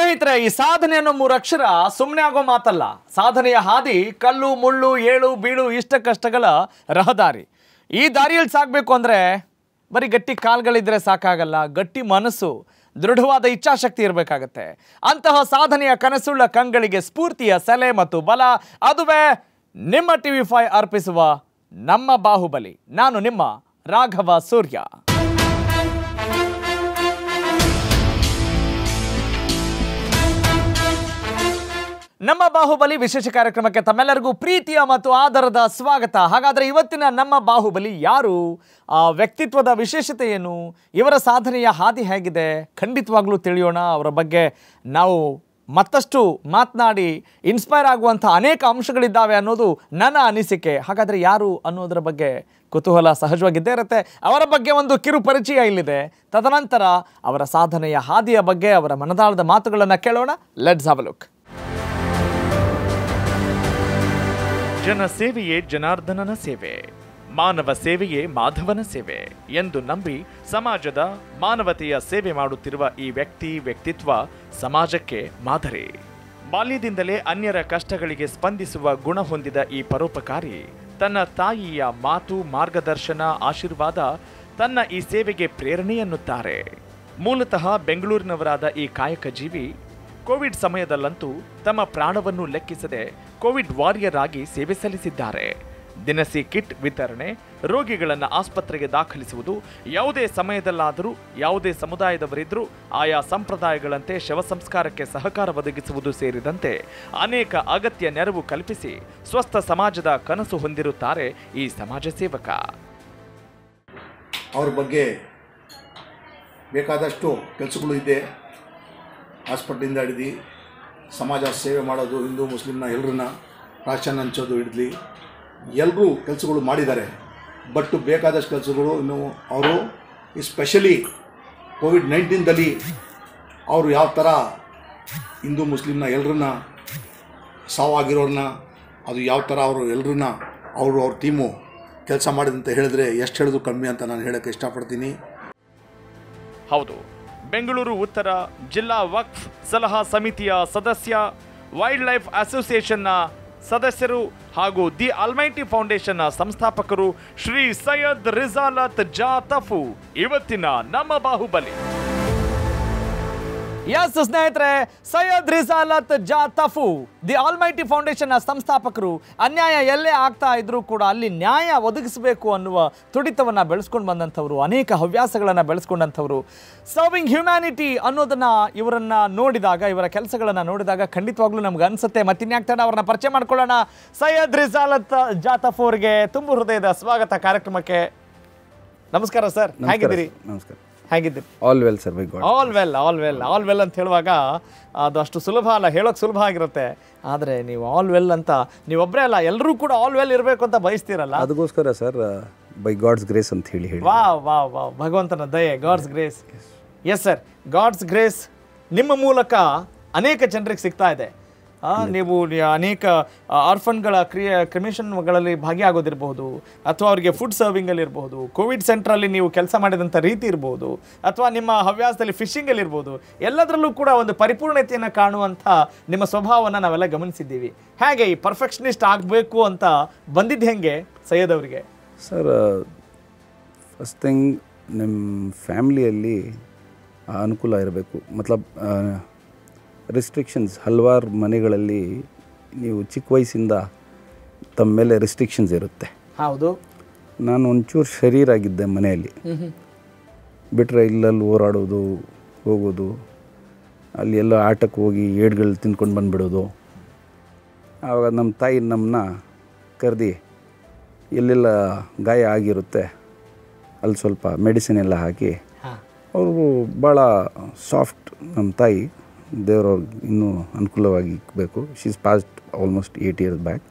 ಸ್ನೇಹಿತರೆ ಈ ಸಾಧನೆ ಅನ್ನೋ ಮೂರು ಅಕ್ಷರ ಸುಮ್ಮನೆ ಆಗೋ ಮಾತಲ್ಲ ಸಾಧನೆಯ ಹಾದಿ ಕಲ್ಲು ಮುಳ್ಳು ಏಳು ಬೀಳು ಇಷ್ಟ ಕಷ್ಟಗಳ ರಹದಾರಿ ಈ ದಾರಿಯಲ್ಲಿ ಸಾಗಬೇಕು ಅಂದರೆ ಬರೀ ಗಟ್ಟಿ ಕಾಲ್ಗಳಿದ್ರೆ ಸಾಕಾಗಲ್ಲ ಗಟ್ಟಿ ಮನಸ್ಸು ದೃಢವಾದ ಇಚ್ಛಾಶಕ್ತಿ ಇರಬೇಕಾಗತ್ತೆ ಅಂತಹ ಸಾಧನೆಯ ಕನಸುಳ್ಳ ಕಂಗಳಿಗೆ ಸ್ಫೂರ್ತಿಯ ಸೆಲೆ ಮತ್ತು ಬಲ ಅದುವೇ ನಿಮ್ಮ ಟಿವಿ ಫೈ ಅರ್ಪಿಸುವ ನಮ್ಮ ಬಾಹುಬಲಿ ನಾನು ನಿಮ್ಮ ರಾಘವ ಸೂರ್ಯ ನಮ್ಮ ಬಾಹುಬಲಿ ವಿಶೇಷ ಕಾರ್ಯಕ್ರಮಕ್ಕೆ ತಮ್ಮೆಲ್ಲರಿಗೂ ಪ್ರೀತಿಯ ಮತ್ತು ಆದರದ ಸ್ವಾಗತ ಹಾಗಾದರೆ ಇವತ್ತಿನ ನಮ್ಮ ಬಾಹುಬಲಿ ಯಾರು ಆ ವ್ಯಕ್ತಿತ್ವದ ವಿಶೇಷತೆ ಏನು ಇವರ ಸಾಧನೆಯ ಹಾದಿ ಹೇಗಿದೆ ಖಂಡಿತವಾಗ್ಲೂ ತಿಳಿಯೋಣ ಅವರ ಬಗ್ಗೆ ನಾವು ಮತ್ತಷ್ಟು ಮಾತನಾಡಿ ಇನ್ಸ್ಪೈರ್ ಆಗುವಂಥ ಅನೇಕ ಅಂಶಗಳಿದ್ದಾವೆ ಅನ್ನೋದು ನನ್ನ ಅನಿಸಿಕೆ ಹಾಗಾದರೆ ಯಾರು ಅನ್ನೋದರ ಬಗ್ಗೆ ಕುತೂಹಲ ಸಹಜವಾಗಿದ್ದೇ ಇರುತ್ತೆ ಅವರ ಬಗ್ಗೆ ಒಂದು ಕಿರು ಪರಿಚಯ ಇಲ್ಲಿದೆ ತದನಂತರ ಅವರ ಸಾಧನೆಯ ಹಾದಿಯ ಬಗ್ಗೆ ಅವರ ಮನದಾಳದ ಮಾತುಗಳನ್ನು ಕೇಳೋಣ ಲೆಟ್ಸ್ ಹಾವ್ ಲುಕ್ ಜನ ಸೇವೆಯೇ ಜನಾರ್ದನನ ಸೇವೆ ಮಾನವ ಸೇವೆಯೇ ಮಾಧವನ ಸೇವೆ ಎಂದು ನಂಬಿ ಸಮಾಜದ ಮಾನವತೆಯ ಸೇವೆ ಮಾಡುತ್ತಿರುವ ಈ ವ್ಯಕ್ತಿ ವ್ಯಕ್ತಿತ್ವ ಸಮಾಜಕ್ಕೆ ಮಾದರಿ ಬಾಲ್ಯದಿಂದಲೇ ಅನ್ಯರ ಕಷ್ಟಗಳಿಗೆ ಸ್ಪಂದಿಸುವ ಗುಣ ಹೊಂದಿದ ಈ ಪರೋಪಕಾರಿ ತನ್ನ ತಾಯಿಯ ಮಾತು ಮಾರ್ಗದರ್ಶನ ಆಶೀರ್ವಾದ ತನ್ನ ಈ ಸೇವೆಗೆ ಪ್ರೇರಣೆ ಎನ್ನುತ್ತಾರೆ ಮೂಲತಃ ಬೆಂಗಳೂರಿನವರಾದ ಈ ಕಾಯಕ ಜೀವಿ ಕೋವಿಡ್ ಸಮಯದಲ್ಲಂತೂ ತಮ್ಮ ಪ್ರಾಣವನ್ನು ಲೆಕ್ಕಿಸದೆ ಕೋವಿಡ್ ವಾರಿಯರ್ ಆಗಿ ಸೇವೆ ಸಲ್ಲಿಸಿದ್ದಾರೆ ದಿನಸಿ ಕಿಟ್ ವಿತರಣೆ ರೋಗಿಗಳನ್ನು ಆಸ್ಪತ್ರೆಗೆ ದಾಖಲಿಸುವುದು ಯಾವುದೇ ಸಮಯದಲ್ಲಾದರೂ ಯಾವುದೇ ಸಮುದಾಯದವರಿದ್ದರೂ ಆಯಾ ಸಂಪ್ರದಾಯಗಳಂತೆ ಶವ ಸಂಸ್ಕಾರಕ್ಕೆ ಸಹಕಾರ ಒದಗಿಸುವುದು ಸೇರಿದಂತೆ ಅನೇಕ ಅಗತ್ಯ ನೆರವು ಕಲ್ಪಿಸಿ ಸ್ವಸ್ಥ ಸಮಾಜದ ಕನಸು ಹೊಂದಿರುತ್ತಾರೆ ಈ ಸಮಾಜ ಸೇವಕ ಅವ್ರ ಬಗ್ಗೆ ಬೇಕಾದಷ್ಟು ಕೆಲಸಗಳು ಇದೆ ಹಾಸ್ಪಿಟ್ಲಿಂದ ಹಿಡಿದು ಸಮಾಜ ಸೇವೆ ಮಾಡೋದು ಹಿಂದೂ ಮುಸ್ಲಿಮ್ನ ಎಲ್ಲರನ್ನ ರಾಶನ್ ಹಂಚೋದು ಹಿಡಿದ್ಲಿ ಎಲ್ಲರೂ ಕೆಲಸಗಳು ಮಾಡಿದ್ದಾರೆ ಬಟ್ ಬೇಕಾದಷ್ಟು ಕೆಲಸಗಳು ಇನ್ನು ಅವರು ಈ ಸ್ಪೆಷಲಿ ಕೋವಿಡ್ ನೈನ್ಟೀನ್ದಲ್ಲಿ ಅವರು ಯಾವ ಥರ ಹಿಂದೂ ಮುಸ್ಲಿಮ್ನ ಎಲ್ಲರನ್ನ ಸಾವಾಗಿರೋರನ್ನ ಅದು ಯಾವ ಥರ ಅವರು ಎಲ್ಲರನ್ನ ಅವರು ಅವ್ರ ಟೀಮು ಕೆಲಸ ಮಾಡಿದಂತ ಹೇಳಿದ್ರೆ ಎಷ್ಟು ಹೇಳಿದ್ರು ಕಮ್ಮಿ ಅಂತ ನಾನು ಹೇಳೋಕ್ಕೆ ಇಷ್ಟಪಡ್ತೀನಿ ಹೌದು ಬೆಂಗಳೂರು ಉತ್ತರ ಜಿಲ್ಲಾ ವಕ್ಫ್ ಸಲಹಾ ಸಮಿತಿಯ ಸದಸ್ಯ ವೈಲ್ಡ್ ಲೈಫ್ ಅಸೋಸಿಯೇಷನ್ನ ಸದಸ್ಯರು ಹಾಗೂ ದಿ ಅಲ್ಮೈಟಿ ಫೌಂಡೇಶನ್ನ ಸಂಸ್ಥಾಪಕರು ಶ್ರೀ ಸೈಯದ್ ರಿಜಾಲತ್ ಜಾತಫು ಇವತ್ತಿನ ನಮ್ಮ ಬಾಹುಬಲಿ ಎಸ್ ಸ್ನೇಹಿತರೆ ಸೈಯದ್ ರಿಸಾಲತ್ ಜಾತಫು ದಿ ಆಲ್ಮೈಟಿ ಫೌಂಡೇಶನ್ನ ಸಂಸ್ಥಾಪಕರು ಅನ್ಯಾಯ ಎಲ್ಲೇ ಆಗ್ತಾ ಇದ್ರೂ ಕೂಡ ಅಲ್ಲಿ ನ್ಯಾಯ ಒದಗಿಸಬೇಕು ಅನ್ನುವ ತುಡಿತವನ್ನು ಬೆಳೆಸ್ಕೊಂಡು ಬಂದಂಥವ್ರು ಅನೇಕ ಹವ್ಯಾಸಗಳನ್ನು ಬೆಳೆಸ್ಕೊಂಡಂಥವ್ರು ಸರ್ವಿಂಗ್ ಹ್ಯುಮ್ಯಾನಿಟಿ ಅನ್ನೋದನ್ನ ಇವರನ್ನ ನೋಡಿದಾಗ ಇವರ ಕೆಲಸಗಳನ್ನು ನೋಡಿದಾಗ ಖಂಡಿತವಾಗ್ಲೂ ನಮ್ಗೆ ಅನ್ಸುತ್ತೆ ಮತ್ತಿನ್ಯಾಕ್ ತಡ ಅವ್ರನ್ನ ಪರಿಚಯ ಮಾಡ್ಕೊಳ್ಳೋಣ ಸೈಯದ್ ರಿಸಾಲತ್ ಜಾತಫ್ ಅವರಿಗೆ ತುಂಬು ಹೃದಯದ ಸ್ವಾಗತ ಕಾರ್ಯಕ್ರಮಕ್ಕೆ ನಮಸ್ಕಾರ ಸರ್ ಹೇಗಿದ್ದೀರಿ ನಮಸ್ಕಾರ ಹೇಗಿದ್ದೀರಿ all well sir by God all well all well all well ಅಂತ ಹೇಳುವಾಗ ಅದು ಅಷ್ಟು ಸುಲಭ ಅಲ್ಲ ಹೇಳೋಕೆ ಸುಲಭ ಆಗಿರುತ್ತೆ ಆದರೆ ನೀವು ಆಲ್ ವೆಲ್ ಅಂತ ನೀವೊಬ್ಬರೇ ಅಲ್ಲ ಎಲ್ಲರೂ ಕೂಡ ಆಲ್ ವೆಲ್ ಇರಬೇಕು ಅಂತ ಬಯಸ್ತೀರಲ್ಲ ಅದಕ್ಕೋಸ್ಕರ ಸರ್ ಬೈ ಗಾಡ್ಸ್ ಗ್ರೇಸ್ ಅಂತ ಹೇಳಿ ಹೇಳಿ ವಾ ವಾ ವಾ ಭಗವಂತನ ದಯೆ God's grace yes sir God's grace ನಿಮ್ಮ ಮೂಲಕ ಅನೇಕ ಜನರಿಗೆ ಸಿಗ್ತಾ ಇದೆ ಆ, ನೀವು ನಿ- ಅನೇಕ ಆರ್ಫನ್ಗಳ ಕ್ರಿಯೆ ಕ್ರಿಮಿಷನ್ಗಳಲ್ಲಿ ಭಾಗಿಯಾಗೋದಿರಬಹುದು ಅಥವಾ ಅವರಿಗೆ ಫುಡ್ ಸರ್ವಿಂಗಲ್ಲಿ ಇರಬಹುದು ಕೋವಿಡ್ ಸೆಂಟ್ರಲ್ಲಿ ನೀವು ಕೆಲಸ ಮಾಡಿದಂಥ ರೀತಿ ಇರ್ಬೋದು ಅಥವಾ ನಿಮ್ಮ ಹವ್ಯಾಸದಲ್ಲಿ ಫಿಶಿಂಗಲ್ಲಿ ಇರ್ಬೋದು ಎಲ್ಲದರಲ್ಲೂ ಕೂಡ ಒಂದು ಪರಿಪೂರ್ಣತೆಯನ್ನು ಕಾಣುವಂಥ ನಿಮ್ಮ ಸ್ವಭಾವವನ್ನು ನಾವೆಲ್ಲ ಗಮನಿಸಿದ್ದೀವಿ ಹೇಗೆ ಈ ಪರ್ಫೆಕ್ಷನಿಸ್ಟ್ ಆಗಬೇಕು ಅಂತ ಬಂದಿದ್ದು ಹೆಂಗೆ ಸೈಯದ್ ಅವರಿಗೆ ಸರ್ ಫಸ್ಟ್ ಥಿಂಗ್ ನಿಮ್ಮ ಫ್ಯಾಮ್ಲಿಯಲ್ಲಿ ಅನುಕೂಲ ಇರಬೇಕು ಮತ್ಲಬ್ ರಿಸ್ಟ್ರಿಕ್ಷನ್ಸ್ ಹಲವಾರು ಮನೆಗಳಲ್ಲಿ ನೀವು ಚಿಕ್ಕ ವಯಸ್ಸಿಂದ ತಮ್ಮ ಮೇಲೆ ರಿಸ್ಟ್ರಿಕ್ಷನ್ಸ್ ಇರುತ್ತೆ ಹೌದು ನಾನು ಒಂಚೂರು ಶರೀರಾಗಿದ್ದೆ ಮನೆಯಲ್ಲಿ ಬಿಟ್ಟರೆ ಇಲ್ಲಲ್ಲಿ ಓಡಾಡೋದು ಹೋಗೋದು ಅಲ್ಲಿ ಎಲ್ಲ ಆಟಕ್ಕೆ ಹೋಗಿ ಏಡ್ಗಳು ತಿನ್ಕೊಂಡು ಬಂದುಬಿಡೋದು ಆವಾಗ ನಮ್ಮ ತಾಯಿ ನಮ್ಮನ್ನ ಕರೆದು ಎಲ್ಲೆಲ್ಲ ಗಾಯ ಆಗಿರುತ್ತೆ ಅಲ್ಲಿ ಸ್ವಲ್ಪ ಮೆಡಿಸಿನ್ ಎಲ್ಲ ಹಾಕಿ ಹಾಂ ಅವರು ಭಾಳ ಸಾಫ್ಟ್ ನಮ್ಮ ತಾಯಿ ದೇವ್ರವ್ರಿಗೆ ಇನ್ನೂ ಅನುಕೂಲವಾಗಿ ಇಕ್ಬೇಕು she's past almost eight years back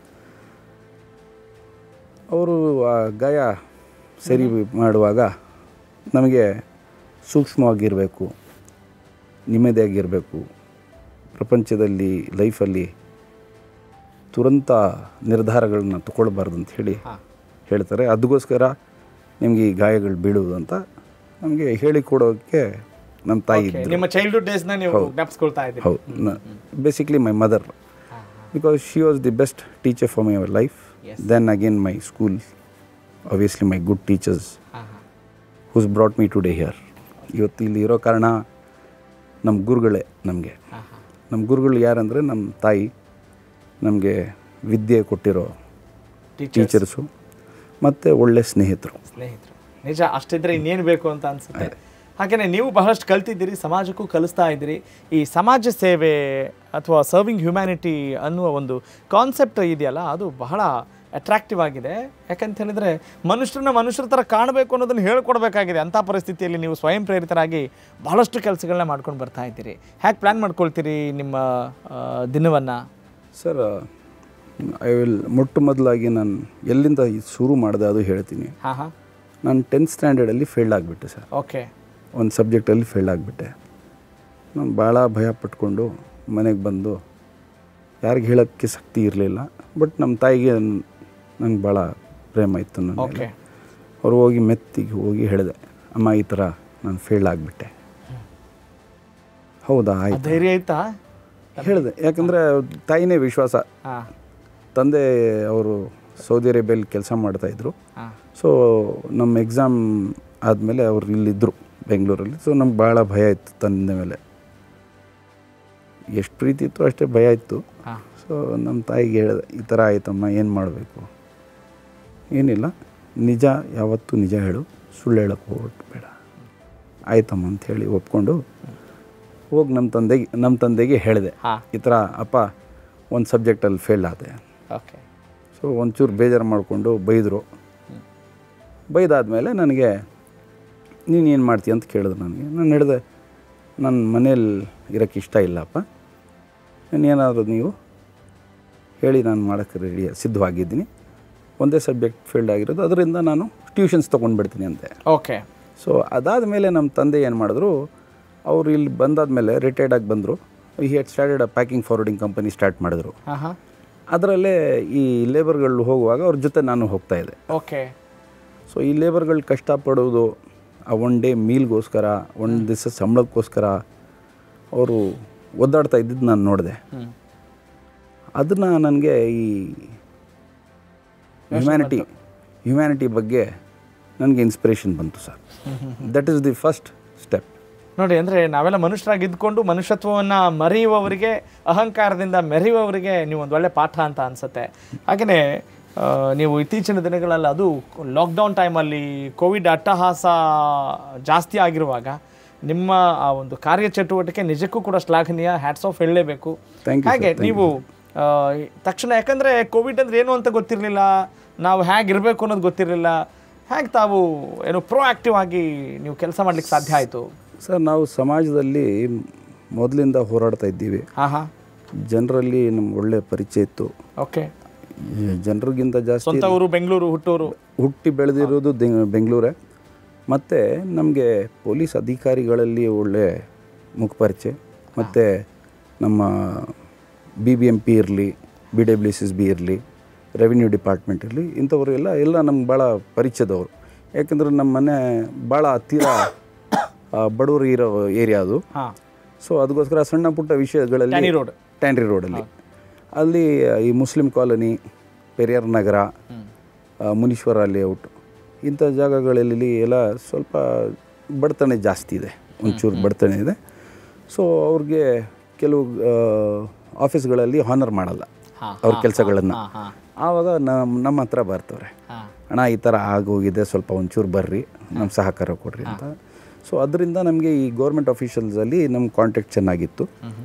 ಅವರು ಆ ಗಾಯ ಸರಿ ಮಾಡುವಾಗ ನಮಗೆ ಸೂಕ್ಷ್ಮವಾಗಿರಬೇಕು ನೆಮ್ಮದಿಯಾಗಿರಬೇಕು ಪ್ರಪಂಚದಲ್ಲಿ ಲೈಫಲ್ಲಿ ತುರಂತ ನಿರ್ಧಾರಗಳನ್ನ ತಗೊಳ್ಬಾರ್ದು ಅಂತ ಹೇಳಿ ಹೇಳ್ತಾರೆ ಅದಕ್ಕೋಸ್ಕರ ನಿಮಗೆ ಈ ಗಾಯಗಳು ಬೀಳುವುದು ಅಂತ ನಮಗೆ ಹೇಳಿಕೊಡೋಕ್ಕೆ ನಮ್ಮ ತಾಯಿ Okay, ಇದ್ರು ನಿಮ್ಮ ಚೈಲ್ಡ್ಹುಡ್ ಡೇಸ್ನ ನೀವು ಜ್ಞಾಪಿಸ್ಕೊಳ್ತಾ ಇದ್ದೀರಿ ಹೌದು basically my mother because she was the best teacher for my life then again my school obviously my good teachers whose brought me today here ಇವತ್ತು ಇಲ್ಲಿ ಇರೋ ಕಾರಣ ನಮ್ಮ ಗುರುಗಳೇ ನಮಗೆ ನಮ್ಮ ಗುರುಗಳು ಯಾರಂದರೆ ನಮ್ಮ ತಾಯಿ ನಮಗೆ ವಿದ್ಯೆ ಕೊಟ್ಟಿರೋ ಟೀಚರ್ಸು ಮತ್ತು ಒಳ್ಳೆ ಸ್ನೇಹಿತರು ಸ್ನೇಹಿತರು ನಿಜ ಅಷ್ಟಿದ್ರೆ ಇನ್ನೇನು ಬೇಕು ಅಂತ ಅನ್ಸುತ್ತೆ ಹಾಗೆಯೇ ನೀವು ಬಹಳಷ್ಟು ಕಲ್ತಿದ್ದೀರಿ ಸಮಾಜಕ್ಕೂ ಕಲಿಸ್ತಾ ಇದ್ದೀರಿ ಈ ಸಮಾಜ ಸೇವೆ ಅಥವಾ ಸರ್ವಿಂಗ್ ಹ್ಯುಮ್ಯಾನಿಟಿ ಅನ್ನುವ ಒಂದು ಕಾನ್ಸೆಪ್ಟ್ ಇದೆಯಲ್ಲ ಅದು ಬಹಳ ಅಟ್ರಾಕ್ಟಿವ್ ಆಗಿದೆ ಯಾಕಂತ ಹೇಳಿದ್ರೆ ಮನುಷ್ಯರನ್ನ ಮನುಷ್ಯರ ಥರ ಕಾಣಬೇಕು ಅನ್ನೋದನ್ನು ಹೇಳ್ಕೊಡ್ಬೇಕಾಗಿದೆ ಅಂಥ ಪರಿಸ್ಥಿತಿಯಲ್ಲಿ ನೀವು ಸ್ವಯಂ ಪ್ರೇರಿತರಾಗಿ ಬಹಳಷ್ಟು ಕೆಲಸಗಳನ್ನ ಮಾಡ್ಕೊಂಡು ಬರ್ತಾ ಇದ್ದೀರಿ ಹೇಗೆ ಪ್ಲ್ಯಾನ್ ಮಾಡ್ಕೊಳ್ತೀರಿ ನಿಮ್ಮ ದಿನವನ್ನು ಸರ್ ಐ ವಿಲ್ ಮೊಟ್ಟ ಮೊದಲಾಗಿ ನಾನು ಎಲ್ಲಿಂದ ಇದು ಶುರು ಮಾಡಿದೆ ಅದು ಹೇಳ್ತೀನಿ ಹಾಂ ಹಾಂ ನಾನು ಟೆಂತ್ ಸ್ಟ್ಯಾಂಡರ್ಡಲ್ಲಿ ಫೇಲ್ಡ್ ಆಗಿಬಿಟ್ಟೆ ಸರ್ ಓಕೆ ಒಂದು ಸಬ್ಜೆಕ್ಟಲ್ಲಿ ಫೇಲ್ ಆಗಿಬಿಟ್ಟೆ ನಾನು ಭಾಳ ಭಯ ಪಟ್ಕೊಂಡು ಮನೆಗೆ ಬಂದು ಯಾರಿಗೆ ಹೇಳೋಕ್ಕೆ ಶಕ್ತಿ ಇರಲಿಲ್ಲ ಬಟ್ ನಮ್ಮ ತಾಯಿಗೆ ನಂಗೆ ಭಾಳ ಪ್ರೇಮ ಇತ್ತು ನನ್ನ ಓಕೆ ಅವ್ರು ಹೋಗಿ ಮೆತ್ತಿಗೆ ಹೋಗಿ ಹೇಳಿದೆ ಅಮ್ಮ ಈ ಥರ ನಾನು ಫೇಲ್ ಆಗಿಬಿಟ್ಟೆ ಹೌದಾ ಆಯ್ತು ಧೈರ್ಯ ಆಯ್ತಾ ಹೇಳಿದೆ ಯಾಕಂದರೆ ತಾಯಿನೇ ವಿಶ್ವಾಸ ಹಾಂ ತಂದೆ ಅವರು ಸೌದಿ ಅರೇಬಿಯಲ್ಲಿ ಕೆಲಸ ಮಾಡ್ತಾಯಿದ್ರು ಹಾಂ ಸೊ ನಮ್ಮ ಎಕ್ಸಾಮ್ ಆದಮೇಲೆ ಅವ್ರು ಇಲ್ಲಿದ್ದರು ಬೆಂಗಳೂರಲ್ಲಿ ಸೊ ನಮ್ಗೆ ಭಾಳ ಭಯ ಇತ್ತು ತಂದೆ ಮೇಲೆ ಎಷ್ಟು ಪ್ರೀತಿ ಇತ್ತು ಅಷ್ಟೇ ಭಯ ಇತ್ತು ಹಾಂ ಸೊ ನಮ್ಮ ತಾಯಿಗೆ ಹೇಳಿದೆ ಈ ಥರ ಆಯ್ತಮ್ಮ ಏನು ಮಾಡಬೇಕು ಏನಿಲ್ಲ ನಿಜ ಯಾವತ್ತೂ ನಿಜ ಹೇಳು ಸುಳ್ಳು ಹೇಳಕ್ಕೆ ಹೋಗ್ಬಿಟ್ಟು ಬೇಡ ಆಯ್ತಮ್ಮ ಅಂಥೇಳಿ ಒಪ್ಕೊಂಡು ಹೋಗಿ ನಮ್ಮ ತಂದೆಗೆ ನಮ್ಮ ತಂದೆಗೆ ಹೇಳಿದೆ ಹಾಂ ಈ ಥರ ಅಪ್ಪ ಒಂದು ಸಬ್ಜೆಕ್ಟಲ್ಲಿ ಫೇಲ್ ಆದೆ ಓಕೆ ಸೊ ಒಂಚೂರು ಬೇಜಾರು ಮಾಡಿಕೊಂಡು ಬೈದರು ಬೈದಾದ್ಮೇಲೆ ನನಗೆ ನೀನು ಏನು ಮಾಡ್ತೀಯ ಅಂತ ಕೇಳಿದ್ರು ನನಗೆ ನಾನು ಹೇಳಿದೆ ನನ್ನ ಮನೇಲಿ ಇರೋಕ್ಕೆ ಇಷ್ಟ ಇಲ್ಲಪ್ಪ ಏನಾದರೂ ನೀವು ಹೇಳಿ ನಾನು ಮಾಡೋಕ್ಕೆ ರೆಡಿ ಸಿದ್ಧವಾಗಿದ್ದೀನಿ ಒಂದೇ ಸಬ್ಜೆಕ್ಟ್ ಫೇಲ್ಡ್ ಆಗಿರೋದು ಅದರಿಂದ ನಾನು ಟ್ಯೂಷನ್ಸ್ ತೊಗೊಂಡ್ಬಿಡ್ತೀನಿ ಅಂತೆ ಓಕೆ ಸೊ ಅದಾದ ಮೇಲೆ ನಮ್ಮ ತಂದೆ ಏನು ಮಾಡಿದ್ರು ಅವರು ಇಲ್ಲಿ ಬಂದಾದ್ಮೇಲೆ ರಿಟೈರ್ಡ್ ಆಗಿ ಬಂದರು ಈ head started a packing forwarding company start ಮಾಡಿದ್ರು ಹಾಂ ಹಾಂ ಅದರಲ್ಲೇ ಈ ಲೇಬರ್ಗಳು ಹೋಗುವಾಗ ಅವ್ರ ಜೊತೆ ನಾನು ಹೋಗ್ತಾ ಇದ್ದೆ ಓಕೆ ಸೊ ಈ ಲೇಬರ್ಗಳು ಕಷ್ಟಪಡೋದು ಆ ಒನ್ ಡೇ ಮೀಲ್ಗೋಸ್ಕರ ಒಂದು ದಿವಸ ಸಂಬಳಕ್ಕೋಸ್ಕರ ಅವರು ಒದ್ದಾಡ್ತಾ ಇದ್ದಿದ್ದು ನಾನು ನೋಡಿದೆ ಹ್ಞೂ ಅದನ್ನು ನನಗೆ ಈ ಹ್ಯುಮ್ಯಾನಿಟಿ ಹ್ಯುಮ್ಯಾನಿಟಿ ಬಗ್ಗೆ ನನಗೆ ಇನ್ಸ್ಪಿರೇಷನ್ ಬಂತು sir that is the first step ನೋಡಿ ಅಂದರೆ ನಾವೆಲ್ಲ ಮನುಷ್ಯರಾಗಿ ಇದ್ಕೊಂಡು ಮನುಷ್ಯತ್ವವನ್ನು ಮರೆಯುವವರಿಗೆ ಅಹಂಕಾರದಿಂದ ಮೆರೆಯುವವರಿಗೆ ನೀವು ಒಂದು ಒಳ್ಳೆ ಪಾಠ ಅಂತ ಅನಿಸುತ್ತೆ ಹಾಗೆಯೇ ಆ, ನೀವು ಇತ್ತೀಚಿನ ದಿನಗಳಲ್ಲಿ ಅದು ಲಾಕ್ಡೌನ್ ಟೈಮಲ್ಲಿ ಕೋವಿಡ್ ಅಟ್ಟಹಾಸ ಜಾಸ್ತಿ ಆಗಿರುವಾಗ ನಿಮ್ಮ ಆ ಒಂದು ಕಾರ್ಯಚಟುವಟಿಕೆ ನಿಜಕ್ಕೂ ಕೂಡ ಶ್ಲಾಘನೀಯ ಹ್ಯಾಟ್ಸ್ ಆಫ್ ಹೇಳಲೇಬೇಕು Thank you, ಹಾಗೆ ನೀವು ಆ, ತಕ್ಷಣ ಯಾಕಂದರೆ ಕೋವಿಡ್ ಅಂದ್ರೆ ಏನು ಅಂತ ಗೊತ್ತಿರಲಿಲ್ಲ ನಾವು ಹೇಗಿರಬೇಕು ಅನ್ನೋದು ಗೊತ್ತಿರಲಿಲ್ಲ ಹೇಗೆ ತಾವು ಏನು ಪ್ರೋ ಆಕ್ಟಿವ್ ಆಗಿ ನೀವು ಕೆಲಸ ಮಾಡ್ಲಿಕ್ಕೆ ಸಾಧ್ಯ ಆಯಿತು ಸರ್ ನಾವು ಸಮಾಜದಲ್ಲಿ ಮೊದಲಿಂದ ಹೋರಾಡ್ತಾ ಇದ್ದೀವಿ ಹಾಂ ಹಾಂ ಜನರಲ್ಲಿ ನಮ್ಗೆ ಒಳ್ಳೆ ಪರಿಚಯ ಇತ್ತು ಓಕೆ ಈ ಜನರಿಗಿಂತ ಜಾಸ್ತಿ ಸ್ವಂತ ಊರು ಬೆಂಗಳೂರು ಹುಟ್ಟೂರು ಹುಟ್ಟಿ ಬೆಳೆದಿರೋದು ದೆ- ಬೆಂಗಳೂರೇ ಮತ್ತು ನಮಗೆ ಪೊಲೀಸ್ ಅಧಿಕಾರಿಗಳಲ್ಲಿ ಒಳ್ಳೆ ಮುಖಪರಿಚಯ ಮತ್ತು ನಮ್ಮ ಬಿ ಬಿ ಎಮ್ ಪಿ ಇರಲಿ B W S S B ಇರಲಿ ರೆವಿನ್ಯೂ ಡಿಪಾರ್ಟ್ಮೆಂಟ್ ಇರಲಿ ಇಂಥವರೆಲ್ಲ ಎಲ್ಲ ನಮ್ಗೆ ಭಾಳ ಪರಿಚಯದವರು ಯಾಕೆಂದ್ರೆ ನಮ್ಮ ಮನೆ ಭಾಳ ಹತ್ತಿರ ಆ, ಬಡವರು ಇರೋ ಏರಿಯಾ ಅದು ಹಾಂ ಸೊ ಅದಕ್ಕೋಸ್ಕರ ಸಣ್ಣ ಪುಟ್ಟ ವಿಷಯಗಳಲ್ಲಿ ಟ್ಯಾನಿ ರೋಡ್ ಟ್ಯಾಂಡ್ರಿ ರೋಡಲ್ಲಿ ಅಲ್ಲಿ ಈ ಮುಸ್ಲಿಂ ಕಾಲೋನಿ ಪೆರಿಯಾರ್ ನಗರ ಆ, ಮುನೀಶ್ವರ ಲೇಔಟ್ ಇಂಥ ಜಾಗಗಳಲ್ಲಿ ಎಲ್ಲ ಸ್ವಲ್ಪ ಬಡತನ ಜಾಸ್ತಿ ಇದೆ ಒಂಚೂರು ಬಡತನ ಇದೆ ಸೊ ಅವ್ರಿಗೆ ಕೆಲವು ಆಫೀಸ್ಗಳಲ್ಲಿ ಹಾನರ್ ಮಾಡಲ್ಲ ಹಾಂ ಅವ್ರ ಕೆಲಸಗಳನ್ನು ಹಾಂ ಹಾಂ ಆವಾಗ ನಮ್ಮ ನಮ್ಮ ಹತ್ರ ಬರ್ತಾರೆ ಹಾಂ ಅಣ್ಣ ಈ ಥರ ಆಗೋಗಿದೆ ಸ್ವಲ್ಪ ಒಂಚೂರು ಬರ್ರಿ ನಮ್ಮ ಸಹಕಾರ ಕೊಡ್ರಿ ಅಂತ ಸೊ ಅದರಿಂದ ನಮಗೆ ಈ ಗೌರ್ಮೆಂಟ್ ಆಫೀಷಿಯಲ್ಸಲ್ಲಿ ನಮ್ಮ ಕಾಂಟ್ಯಾಕ್ಟ್ ಚೆನ್ನಾಗಿತ್ತು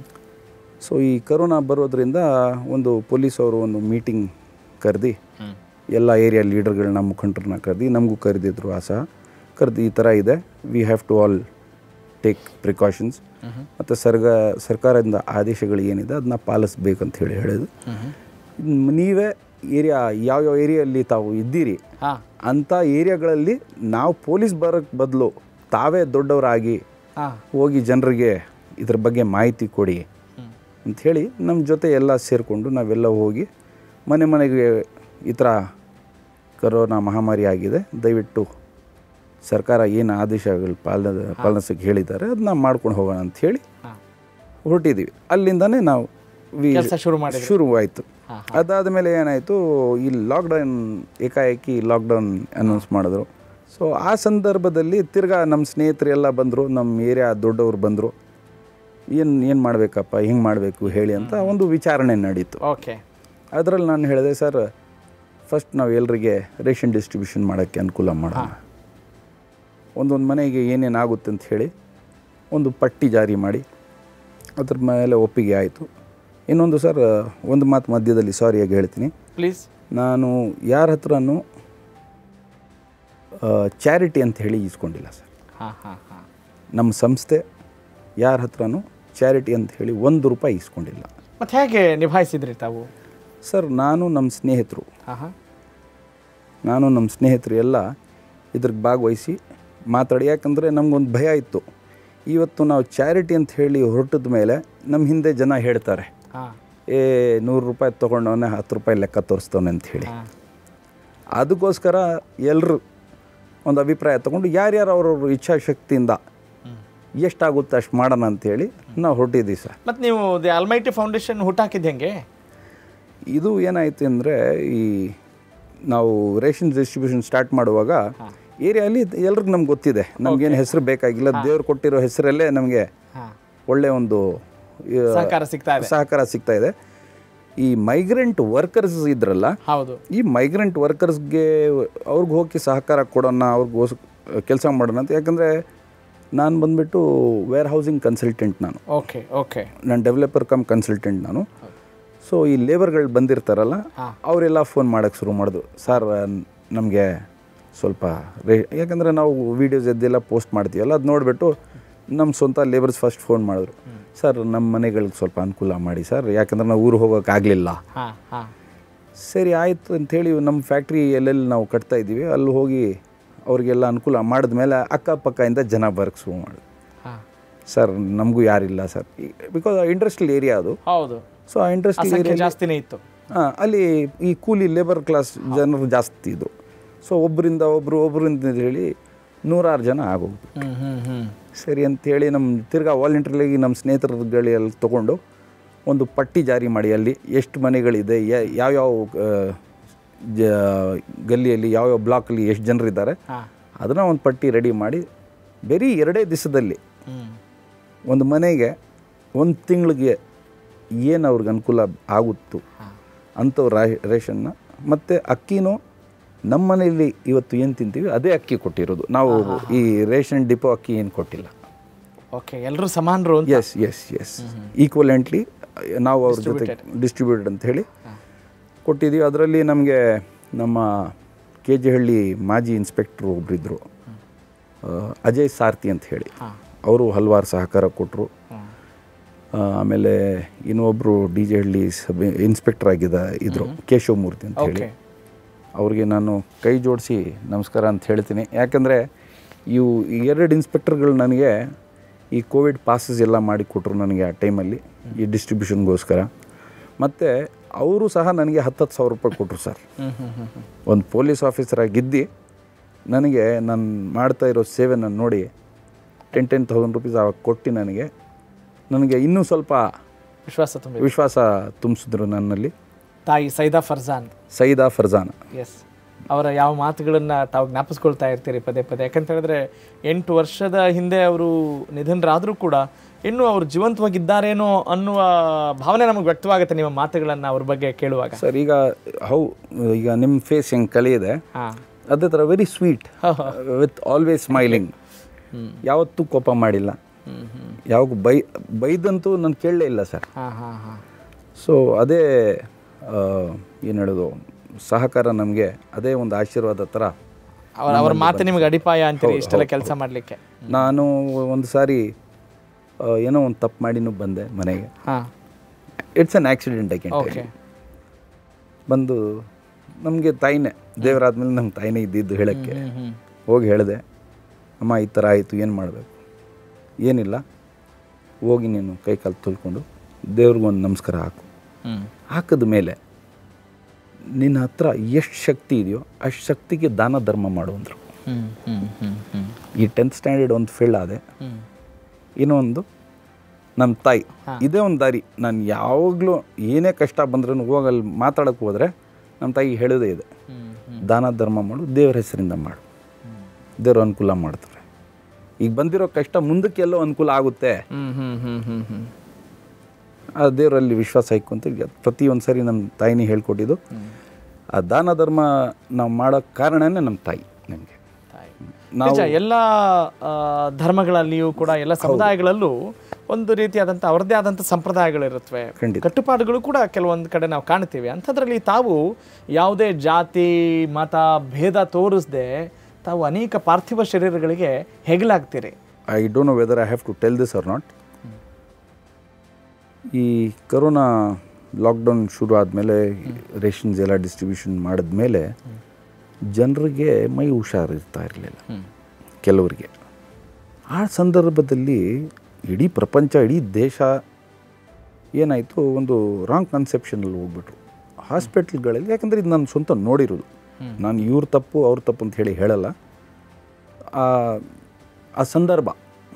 ಸೊ ಈ ಕರೋನಾ ಬರೋದ್ರಿಂದ ಒಂದು ಪೊಲೀಸ್ ಅವರು ಒಂದು ಮೀಟಿಂಗ್ ಕರೆದು ಎಲ್ಲ ಏರಿಯಾ ಲೀಡರ್ಗಳನ್ನ ಮುಖಂಡರನ್ನ ಕರೆದು ನಮಗೂ ಕರೆದಿದ್ರು ಆ ಸಹ ಕರೆದು ಈ ಥರ ಇದೆ we have to all take precautions ಮತ್ತು ಸರ್ಗ ಸರ್ಕಾರದಿಂದ ಆದೇಶಗಳು ಏನಿದೆ ಅದನ್ನ ಪಾಲಿಸ್ಬೇಕಂತ ಹೇಳಿ ಹೇಳಿದ್ರು ನೀವೇ ಏರಿಯಾ ಯಾವ್ಯಾವ ಏರಿಯಲ್ಲಿ ತಾವು ಇದ್ದೀರಿ ಹಾಂ ಅಂಥ ಏರಿಯಾಗಳಲ್ಲಿ ನಾವು ಪೊಲೀಸ್ ಬರೋಕ್ಕೆ ಬದಲು ತಾವೇ ದೊಡ್ಡವರಾಗಿ ಹಾಂ ಹೋಗಿ ಜನರಿಗೆ ಇದ್ರ ಬಗ್ಗೆ ಮಾಹಿತಿ ಕೊಡಿ ಅಂಥೇಳಿ ನಮ್ಮ ಜೊತೆ ಎಲ್ಲ ಸೇರಿಕೊಂಡು ನಾವೆಲ್ಲ ಹೋಗಿ ಮನೆ ಮನೆಗೆ ಈ ಥರ ಕರೋನಾ ಮಹಾಮಾರಿ ಆಗಿದೆ ದಯವಿಟ್ಟು ಸರ್ಕಾರ ಏನು ಆದೇಶಗಳು ಪಾಲನ ಪಾಲಿಸೋಕ್ಕೆ ಹೇಳಿದ್ದಾರೆ ಅದನ್ನ ಮಾಡ್ಕೊಂಡು ಹೋಗೋಣ ಅಂತ ಹೇಳಿ ಹಾಂ ಹೊರಟಿದ್ದೀವಿ ಅಲ್ಲಿಂದನೇ ನಾವು ವಿ- ಕೆಲಸ ಶುರು ಮಾಡಿದ್ರಿ ಶುರುವಾಯಿತು ಹಾಂ ಅದಾದ ಮೇಲೆ ಏನಾಯಿತು ಈ ಲಾಕ್ಡೌನ್ ಏಕಾಏಕಿ ಲಾಕ್ಡೌನ್ ಅನೌನ್ಸ್ ಮಾಡಿದ್ರು ಸೊ ಆ ಸಂದರ್ಭದಲ್ಲಿ ತಿರ್ಗಾ ನಮ್ಮ ಸ್ನೇಹಿತರು ಎಲ್ಲ ಬಂದರು ನಮ್ಮ ಏರಿಯಾ ದೊಡ್ಡವರು ಬಂದರು ಏನು ಏನು ಮಾಡಬೇಕಪ್ಪ ಹಿಂಗೆ ಮಾಡಬೇಕು ಹೇಳಿ ಅಂತ ಒಂದು ವಿಚಾರಣೆ ನಡೀತು ಓಕೆ ಅದರಲ್ಲಿ ನಾನು ಹೇಳಿದೆ ಸರ್ ಫಸ್ಟ್ ನಾವು ಎಲ್ರಿಗೆ ರೇಷನ್ ಡಿಸ್ಟ್ರಿಬ್ಯೂಷನ್ ಮಾಡೋಕ್ಕೆ ಅನುಕೂಲ ಮಾಡೋಣ ಒಂದೊಂದು ಮನೆಗೆ ಏನೇನು ಆಗುತ್ತೆ ಅಂತ ಹೇಳಿ ಒಂದು ಪಟ್ಟಿ ಜಾರಿ ಮಾಡಿ ಅದ್ರ ಮೇಲೆ ಒಪ್ಪಿಗೆ ಆಯಿತು ಇನ್ನೊಂದು ಸರ್ ಒಂದು ಮಾತು ಮಧ್ಯದಲ್ಲಿ ಸಾರಿಯಾಗಿ ಹೇಳ್ತೀನಿ ಪ್ಲೀಸ್ ನಾನು ಯಾರ ಹತ್ರನೂ ಚಾರಿಟಿ ಅಂತ ಹೇಳಿ ಇಸ್ಕೊಂಡಿಲ್ಲ ಸರ್ ಹಾಂ ಹಾಂ ಹಾಂ ನಮ್ಮ ಸಂಸ್ಥೆ ಯಾರ ಹತ್ರನೂ ಚಾರಿಟಿ ಅಂತ ಹೇಳಿ ಒಂದು ರೂಪಾಯಿ ಇಸ್ಕೊಂಡಿಲ್ಲ ಮತ್ತೆ ಹೇಗೆ ನಿಭಾಯಿಸಿದ್ರಿ ತಾವು ಸರ್ ನಾನು ನಮ್ಮ ಸ್ನೇಹಿತರು ಹಾಂ ಹಾಂ ನಾನು ನಮ್ಮ ಸ್ನೇಹಿತರು ಎಲ್ಲ ಇದ್ರಿಗೆ ಭಾಗವಹಿಸಿ ಮಾತಾಡಿ ಯಾಕಂದರೆ ನಮಗೊಂದು ಭಯ ಇತ್ತು ಇವತ್ತು ನಾವು ಚಾರಿಟಿ ಅಂತ ಹೇಳಿ ಹೊರಟಿದ ಮೇಲೆ ನಮ್ಮ ಹಿಂದೆ ಜನ ಹೇಳ್ತಾರೆ ಹಾಂ ಏ ನೂರು ರೂಪಾಯಿ ತೊಗೊಂಡವನೇ ಹತ್ತು ರೂಪಾಯಿ ಲೆಕ್ಕ ತೋರಿಸ್ತವನೆ ಅಂತ ಹೇಳಿ ಹಾಂ ಅದಕ್ಕೋಸ್ಕರ ಎಲ್ಲರೂ ಒಂದು ಅಭಿಪ್ರಾಯ ತಗೊಂಡು ಯಾರ್ಯಾರು ಅವ್ರವ್ರ ಇಚ್ಛಾಶಕ್ತಿಯಿಂದ ಎಷ್ಟಾಗುತ್ತೆ ಅಷ್ಟು ಮಾಡೋಣ ಅಂತೇಳಿ ನಾವು ಹೊರಟಿದ್ದೀವಿ ಸರ್ ಮತ್ತು ನೀವು ದಿ ಅಲ್ಮೈಟಿ ಫೌಂಡೇಶನ್ ಹುಟ್ಟಾಕಿದ್ದು ಹೆಂಗೆ ಇದು ಏನಾಯಿತು ಅಂದರೆ ಈ ನಾವು ರೇಷನ್ ಡಿಸ್ಟ್ರಿಬ್ಯೂಷನ್ ಸ್ಟಾರ್ಟ್ ಮಾಡುವಾಗ ಏರಿಯಾಲಿ ಎಲ್ರಿಗೂ ನಮ್ಗೆ ಗೊತ್ತಿದೆ ನಮಗೇನು ಹೆಸರು ಬೇಕಾಗಿಲ್ಲ ದೇವ್ರು ಕೊಟ್ಟಿರೋ ಹೆಸರಲ್ಲೇ ನಮಗೆ ಹಾಂ ಒಳ್ಳೆ ಒಂದು ಆ, ಸಹಕಾರ ಸಿಗ್ತಾ ಇದೆ ಸಹಕಾರ ಸಿಗ್ತಾ ಇದೆ ಈ ಮೈಗ್ರೆಂಟ್ ವರ್ಕರ್ಸ್ ಇದ್ರಲ್ಲ ಹೌದು ಈ ಮೈಗ್ರೆಂಟ್ ವರ್ಕರ್ಸ್ಗೆ ಅವ್ರಿಗೆ ಹೋಗಿ ಸಹಕಾರ ಕೊಡೋಣ ಅವ್ರಿಗೋಸ್ ಕೆಲಸ ಮಾಡೋಣ ಅಂತ ಯಾಕಂದರೆ ನಾನು ಬಂದುಬಿಟ್ಟು ವೇರ್ ಹೌಸಿಂಗ್ ಕನ್ಸಲ್ಟೆಂಟ್ ನಾನು ಓಕೆ ಓಕೆ ನಾನು ಡೆವಲಪರ್ ಕಮ್ ಕನ್ಸಲ್ಟೆಂಟ್ ನಾನು ಸೊ ಈ ಲೇಬರ್ಗಳು ಬಂದಿರ್ತಾರಲ್ಲ ಹಾಂ. ಅವರೆಲ್ಲ ಫೋನ್ ಮಾಡೋಕ್ಕೆ ಶುರು ಮಾಡಿದ್ರು ಸರ್ ನಮಗೆ ಸ್ವಲ್ಪ ರೇ ಯಾಕಂದರೆ ನಾವು ವೀಡಿಯೋಸ್ ಎದ್ದೆಲ್ಲ ಪೋಸ್ಟ್ ಮಾಡ್ತೀವಲ್ಲ ಅದು ನೋಡಿಬಿಟ್ಟು ನಮ್ಮ ಸ್ವಂತ ಲೇಬರ್ಸ್ ಫಸ್ಟ್ ಫೋನ್ ಮಾಡಿದ್ರು ಸರ್ ನಮ್ಮ ಮನೆಗಳಿಗೆ ಸ್ವಲ್ಪ ಅನುಕೂಲ ಮಾಡಿ ಸರ್ ಯಾಕಂದ್ರೆ ನಾವು ಊರಿಗೆ ಹೋಗೋಕ್ಕಾಗಲಿಲ್ಲ ಹಾಂ ಹಾಂ ಸರಿ ಆಯಿತು ಅಂಥೇಳಿ ನಮ್ಮ ಫ್ಯಾಕ್ಟ್ರಿ ಎಲ್ಲೆಲ್ಲಿ ನಾವು ಕಟ್ತಾ ಇದ್ದೀವಿ ಅಲ್ಲಿ ಹೋಗಿ ಅವ್ರಿಗೆಲ್ಲ ಅನುಕೂಲ ಮಾಡಿದ್ಮೇಲೆ ಅಕ್ಕಪಕ್ಕದಿಂದ ಜನ ಬರಕ್ಕೆ ಶುರು ಮಾಡಿದ್ರು ಹಾಂ ಸರ್ ನಮಗೂ ಯಾರಿಲ್ಲ ಸರ್ ಬಿಕಾಸ್ ಇಂಡಸ್ಟ್ರಿಯಲ್ ಏರಿಯಾ ಅದು ಹೌದು ಸೊ ಆ ಇಂಡಸ್ಟ್ರಿಯಲ್ ಸಂಖ್ಯೆ ಏರಿಯಾ ಜಾಸ್ತಿನೇ ಇತ್ತು ಹಾಂ ಅಲ್ಲಿ ಈ ಕೂಲಿ ಲೇಬರ್ ಕ್ಲಾಸ್ ಜನರು ಜಾಸ್ತಿ ಇದ್ದರು ಸೊ ಒಬ್ಬರಿಂದ ಒಬ್ಬರು ಒಬ್ಬರಿಂದ ಹೇಳಿ ನೂರಾರು ಜನ ಆಗೋಗ್ಬಿಟ್ಟು ಹ್ಞೂ ಹ್ಞೂ ಹ್ಞೂ ಸರಿ ಅಂತೇಳಿ ನಮ್ಮ ತಿರ್ಗಾ ವಾಲಂಟ್ರಿಯಾಗಿ ನಮ್ಮ ಸ್ನೇಹಿತರುಗಳೆಲ್ಲ ತೊಗೊಂಡು ಒಂದು ಪಟ್ಟಿ ಜಾರಿ ಮಾಡಿ ಅಲ್ಲಿ ಎಷ್ಟು ಮನೆಗಳಿದೆ ಯ- ಯಾವ್ಯಾವ ಆ, ಜ ಗಲ್ಲಿಯಲ್ಲಿ ಯಾವ್ಯಾವ ಬ್ಲಾಕಲ್ಲಿ ಎಷ್ಟು ಜನರಿದ್ದಾರೆ ಹಾಂ ಅದನ್ನು ಒಂದು ಪಟ್ಟಿ ರೆಡಿ ಮಾಡಿ ಬರೀ ಎರಡೇ ದಿವಸದಲ್ಲಿ ಹ್ಞೂ ಒಂದು ಮನೆಗೆ ಒಂದು ತಿಂಗಳಿಗೆ ಏನು ಅವ್ರಿಗೆ ಅನುಕೂಲ ಆಗುತ್ತು ಅಂಥವು ರಾ ರೇಷನ್ನ ಮತ್ತು ಅಕ್ಕಿನೂ ನಮ್ಮ ಮನೆಯಲ್ಲಿ ಇವತ್ತು ಏನು ತಿಂತೀವಿ ಅದೇ ಅಕ್ಕಿ ಕೊಟ್ಟಿರೋದು ನಾವು ಈ ರೇಷನ್ ಡಿಪೋ ಅಕ್ಕಿ ಏನು ಕೊಟ್ಟಿಲ್ಲ ಓಕೆ ಎಲ್ಲರೂ ಸಮಾನರು ಅಂತ ಎಸ್ ಎಸ್ ಎಸ್ ಈಕ್ವಲೆಂಟ್ಲಿ ನಾವು ಅವ್ರ ಜೊತೆ ಡಿಸ್ಟ್ರಿಬ್ಯೂಟೆಡ್ ಅಂತ ಹೇಳಿ ಕೊಟ್ಟಿದ್ದೀವಿ ಅದರಲ್ಲಿ ನಮಗೆ ನಮ್ಮ ಕೆ ಜಿ ಹಳ್ಳಿ ಮಾಜಿ ಇನ್ಸ್ಪೆಕ್ಟ್ರು ಒಬ್ಬರಿದ್ದರು ಅಜಯ್ ಸಾರ್ತಿ ಅಂತ ಹೇಳಿ ಹಾಂ ಅವರು ಹಲವಾರು ಸಹಕಾರ ಕೊಟ್ಟರು ಹಾಂ ಆಮೇಲೆ ಇನ್ನೊಬ್ಬರು ಡಿ ಜೆ ಹಳ್ಳಿ ಸಬ್ ಇನ್ಸ್ಪೆಕ್ಟರ್ ಆಗಿದ್ದ ಇದ್ರು ಕೇಶವಮೂರ್ತಿ ಅಂತ ಹೇಳಿ ಓಕೆ ಅವ್ರಿಗೆ ನಾನು ಕೈ ಜೋಡಿಸಿ ನಮಸ್ಕಾರ ಅಂತ ಹೇಳ್ತೀನಿ ಯಾಕಂದರೆ ಇವು ಈ ಎರಡು ಇನ್ಸ್ಪೆಕ್ಟರ್ಗಳು ನನಗೆ ಈ ಕೋವಿಡ್ ಪಾಸಸ್ ಎಲ್ಲ ಮಾಡಿ ಕೊಟ್ಟರು ನನಗೆ ಆ ಟೈಮಲ್ಲಿ ಈ ಡಿಸ್ಟ್ರಿಬ್ಯೂಷನ್ಗೋಸ್ಕರ ಮತ್ತು ಅವರು ಸಹ ನನಗೆ ಹತ್ತತ್ತು ಸಾವಿರ ರೂಪಾಯಿ ಕೊಟ್ಟರು ಸರ್ ಹ್ಞೂ ಹ್ಞೂ ಹ್ಞೂ ಹ್ಞೂ ಒಂದು ಪೊಲೀಸ್ ಆಫೀಸರ್ ಆಗಿದ್ದು ನನಗೆ ನಾನು ಮಾಡ್ತಾ ಇರೋ ಸೇವೆನ ನೋಡಿ ಟೆನ್ ಟೆನ್ ತೌಸಂಡ್ ರುಪೀಸ್ ಅವಾಗ ಕೊಟ್ಟು ನನಗೆ ನನಗೆ ಇನ್ನೂ ಸ್ವಲ್ಪ ವಿಶ್ವಾಸ ತುಂಬಿ ವಿಶ್ವಾಸ ತುಂಬಿಸಿದ್ರು ನನ್ನಲ್ಲಿ ತಾಯಿ ಸೈದಾ ಫರ್ಜಾನ್ ಸೈದಾ ಫರ್ಜಾನ ಎಸ್ ಅವರ ಯಾವ ಮಾತುಗಳನ್ನು ತಾವು ಜ್ಞಾಪಿಸ್ಕೊಳ್ತಾ ಇರ್ತೀರಿ ಪದೇ ಪದೇ ಯಾಕಂತ ಹೇಳಿದ್ರೆ ಎಂಟು ವರ್ಷದ ಹಿಂದೆ ಅವರು ನಿಧನರಾದರೂ ಕೂಡ ಇನ್ನೂ ಅವರು ಜೀವಂತವಾಗಿದ್ದಾರೇನೋ ಅನ್ನುವ ಭಾವನೆ ನಮಗೆ ವ್ಯಕ್ತವಾಗುತ್ತೆ ನಿಮ್ಮ ಮಾತುಗಳನ್ನು ಅವ್ರ ಬಗ್ಗೆ ಕೇಳುವಾಗ ಸರ್ ಈಗ ಹೌ ಈಗ ನಿಮ್ಮ ಫೇಸ್ ಹೆಂಗೆ ಕಲಿಯಿದೆ ಹಾಂ ಅದೇ ಥರ very sweet with always smiling ಯಾವತ್ತೂ ಕೋಪ ಮಾಡಿಲ್ಲ ಹ್ಞೂ ಹ್ಞೂ ಯಾವಾಗ ಬೈ ಬೈದಂತೂ ನಾನು ಕೇಳಲೇ ಇಲ್ಲ ಸರ್ ಹಾಂ ಹಾಂ ಹಾಂ ಸೊ ಅದೇ ಏನು ಹೇಳೋದು ಸಹಕಾರ ನಮಗೆ ಅದೇ ಒಂದು ಆಶೀರ್ವಾದ ಥರ ಅವರ ಅವ್ರ ಮಾತು ನಿಮಗೆ ಅಡಿಪಾಯ ಅಂತೀರಿ ಇಷ್ಟೆಲ್ಲ ಕೆಲಸ ಮಾಡಲಿಕ್ಕೆ ನಾನು ಒಂದು ಸಾರಿ ಆ, ಏನೋ ಒಂದು ತಪ್ಪು ಮಾಡಿನೂ ಬಂದೆ ಮನೆಗೆ ಹಾಂ it's an accident I okay ಬಂದು ನಮಗೆ ತಾಯಿನೇ ದೇವರಾದ್ಮೇಲೆ ನಮ್ಮ ತಾಯಿನೇ ಇದ್ದಿದ್ದು ಹೇಳೋಕ್ಕೆ ಹ್ಞೂ ಹ್ಞೂ ಹೋಗಿ ಹೇಳಿದೆ ಅಮ್ಮ ಈ ಥರ ಆಯಿತು ಏನು ಮಾಡಬೇಕು ಏನಿಲ್ಲ ಹೋಗಿ ನೀನು ಕೈ ಕಾಲು ತೊಳ್ಕೊಂಡು ದೇವ್ರಿಗೊಂದು ನಮಸ್ಕಾರ ಹಾಕು ಹ್ಞೂ ಹಾಕಿದ ಮೇಲೆ ನಿನ್ನ ಹತ್ರ ಎಷ್ಟು ಶಕ್ತಿ ಇದೆಯೋ ಅಷ್ಟು ಶಕ್ತಿಗೆ ದಾನ ಧರ್ಮ ಮಾಡು ಅಂದರು ಹ್ಮ್ ಹ್ಮ್ ಹ್ಮ್ ಹ್ಮ್ ಈ ಟೆಂತ್ ಸ್ಟ್ಯಾಂಡರ್ಡ್ ಒಂದು ಫೇಲ್ ಆದೆ ಹ್ಮ್ ಇನ್ನೊಂದು ನಮ್ಮ ತಾಯಿ ಇದೇ ಒಂದು ದಾರಿ ನಾನು ಯಾವಾಗಲೂ ಏನೇ ಕಷ್ಟ ಬಂದ್ರೂ ಹೋಗಿ ಅಲ್ಲಿ ಮಾತಾಡೋಕ್ಕೆ ಹೋದರೆ ನಮ್ಮ ತಾಯಿ ಹೇಳೋದೇ ಇದೆ ಹ್ಮ್ ದಾನ ಧರ್ಮ ಮಾಡು ದೇವ್ರ ಹೆಸರಿಂದ ಮಾಡು ದೇವ್ರು ಅನುಕೂಲ ಮಾಡ್ತಾರೆ ಈಗ ಬಂದಿರೋ ಕಷ್ಟ ಮುಂದಕ್ಕೆ ಎಲ್ಲೋ ಅನುಕೂಲ ಆಗುತ್ತೆ ಹ್ಮ್ ಹ್ಮ್ ಹ್ಮ್ ಹ್ಮ್ ಹ್ಮ್ ಆ ದೇವರಲ್ಲಿ ವಿಶ್ವಾಸ ಇಕ್ಕೊಂತ ಈಗ ಪ್ರತಿಯೊಂದು ಸರಿ ನಮ್ಮ ತಾಯಿನೇ ಹೇಳ್ಕೊಟ್ಟಿದ್ದು ಆ ದಾನ ಧರ್ಮ ನಾವು ಮಾಡೋ ಕಾರಣನೇ ನಮ್ಮ ತಾಯಿ ನನಗೆ ತಾಯಿ. ನಾವು ನಿಜ ಎಲ್ಲ ಆ, ಧರ್ಮಗಳಲ್ಲಿಯೂ ಕೂಡ ಎಲ್ಲ ಸಮುದಾಯಗಳಲ್ಲೂ ಒಂದು ರೀತಿಯಾದಂಥ ಅವರದೇ ಆದಂಥ ಸಂಪ್ರದಾಯಗಳಿರುತ್ತವೆ ಖಂಡಿತ. ಕಟ್ಟುಪಾಡುಗಳು ಕೂಡ ಕೆಲವೊಂದು ಕಡೆ ನಾವು ಕಾಣ್ತೀವಿ ಅಂಥದ್ರಲ್ಲಿ ತಾವು ಯಾವುದೇ ಜಾತಿ ಮತ ಭೇದ ತೋರಿಸದೆ ತಾವು ಅನೇಕ ಪಾರ್ಥಿವ ಶರೀರಗಳಿಗೆ ಹೆಗಲಾಗ್ತೀರಿ I don't know whether I have to tell this or not ಈ ಕರೋನಾ ಲಾಕ್ಡೌನ್ ಶುರು ಆದಮೇಲೆ ರೇಷನ್ಸ್ ಎಲ್ಲ ಡಿಸ್ಟ್ರಿಬ್ಯೂಷನ್ ಮಾಡಿದ್ಮೇಲೆ ಜನರಿಗೆ ಮೈ ಹುಷಾರಿರ್ತಾ ಇರಲಿಲ್ಲ ಕೆಲವರಿಗೆ ಆ ಸಂದರ್ಭದಲ್ಲಿ ಇಡೀ ಪ್ರಪಂಚ ಇಡೀ ದೇಶ ಏನಾಯಿತು ಒಂದು ರಾಂಗ್ ಕನ್ಸೆಪ್ಷನಲ್ಲಿ ಹೋಗ್ಬಿಟ್ರು ಹಾಸ್ಪಿಟ್ಲ್ಗಳಲ್ಲಿ ಯಾಕಂದರೆ ಇದು ನಾನು ಸ್ವಂತ ನೋಡಿರೋದು ನಾನು ಇವ್ರ ತಪ್ಪು ಅವ್ರ ತಪ್ಪು ಅಂತ ಹೇಳಿ ಹೇಳಲ್ಲ ಆ- ಆ ಸಂದರ್ಭ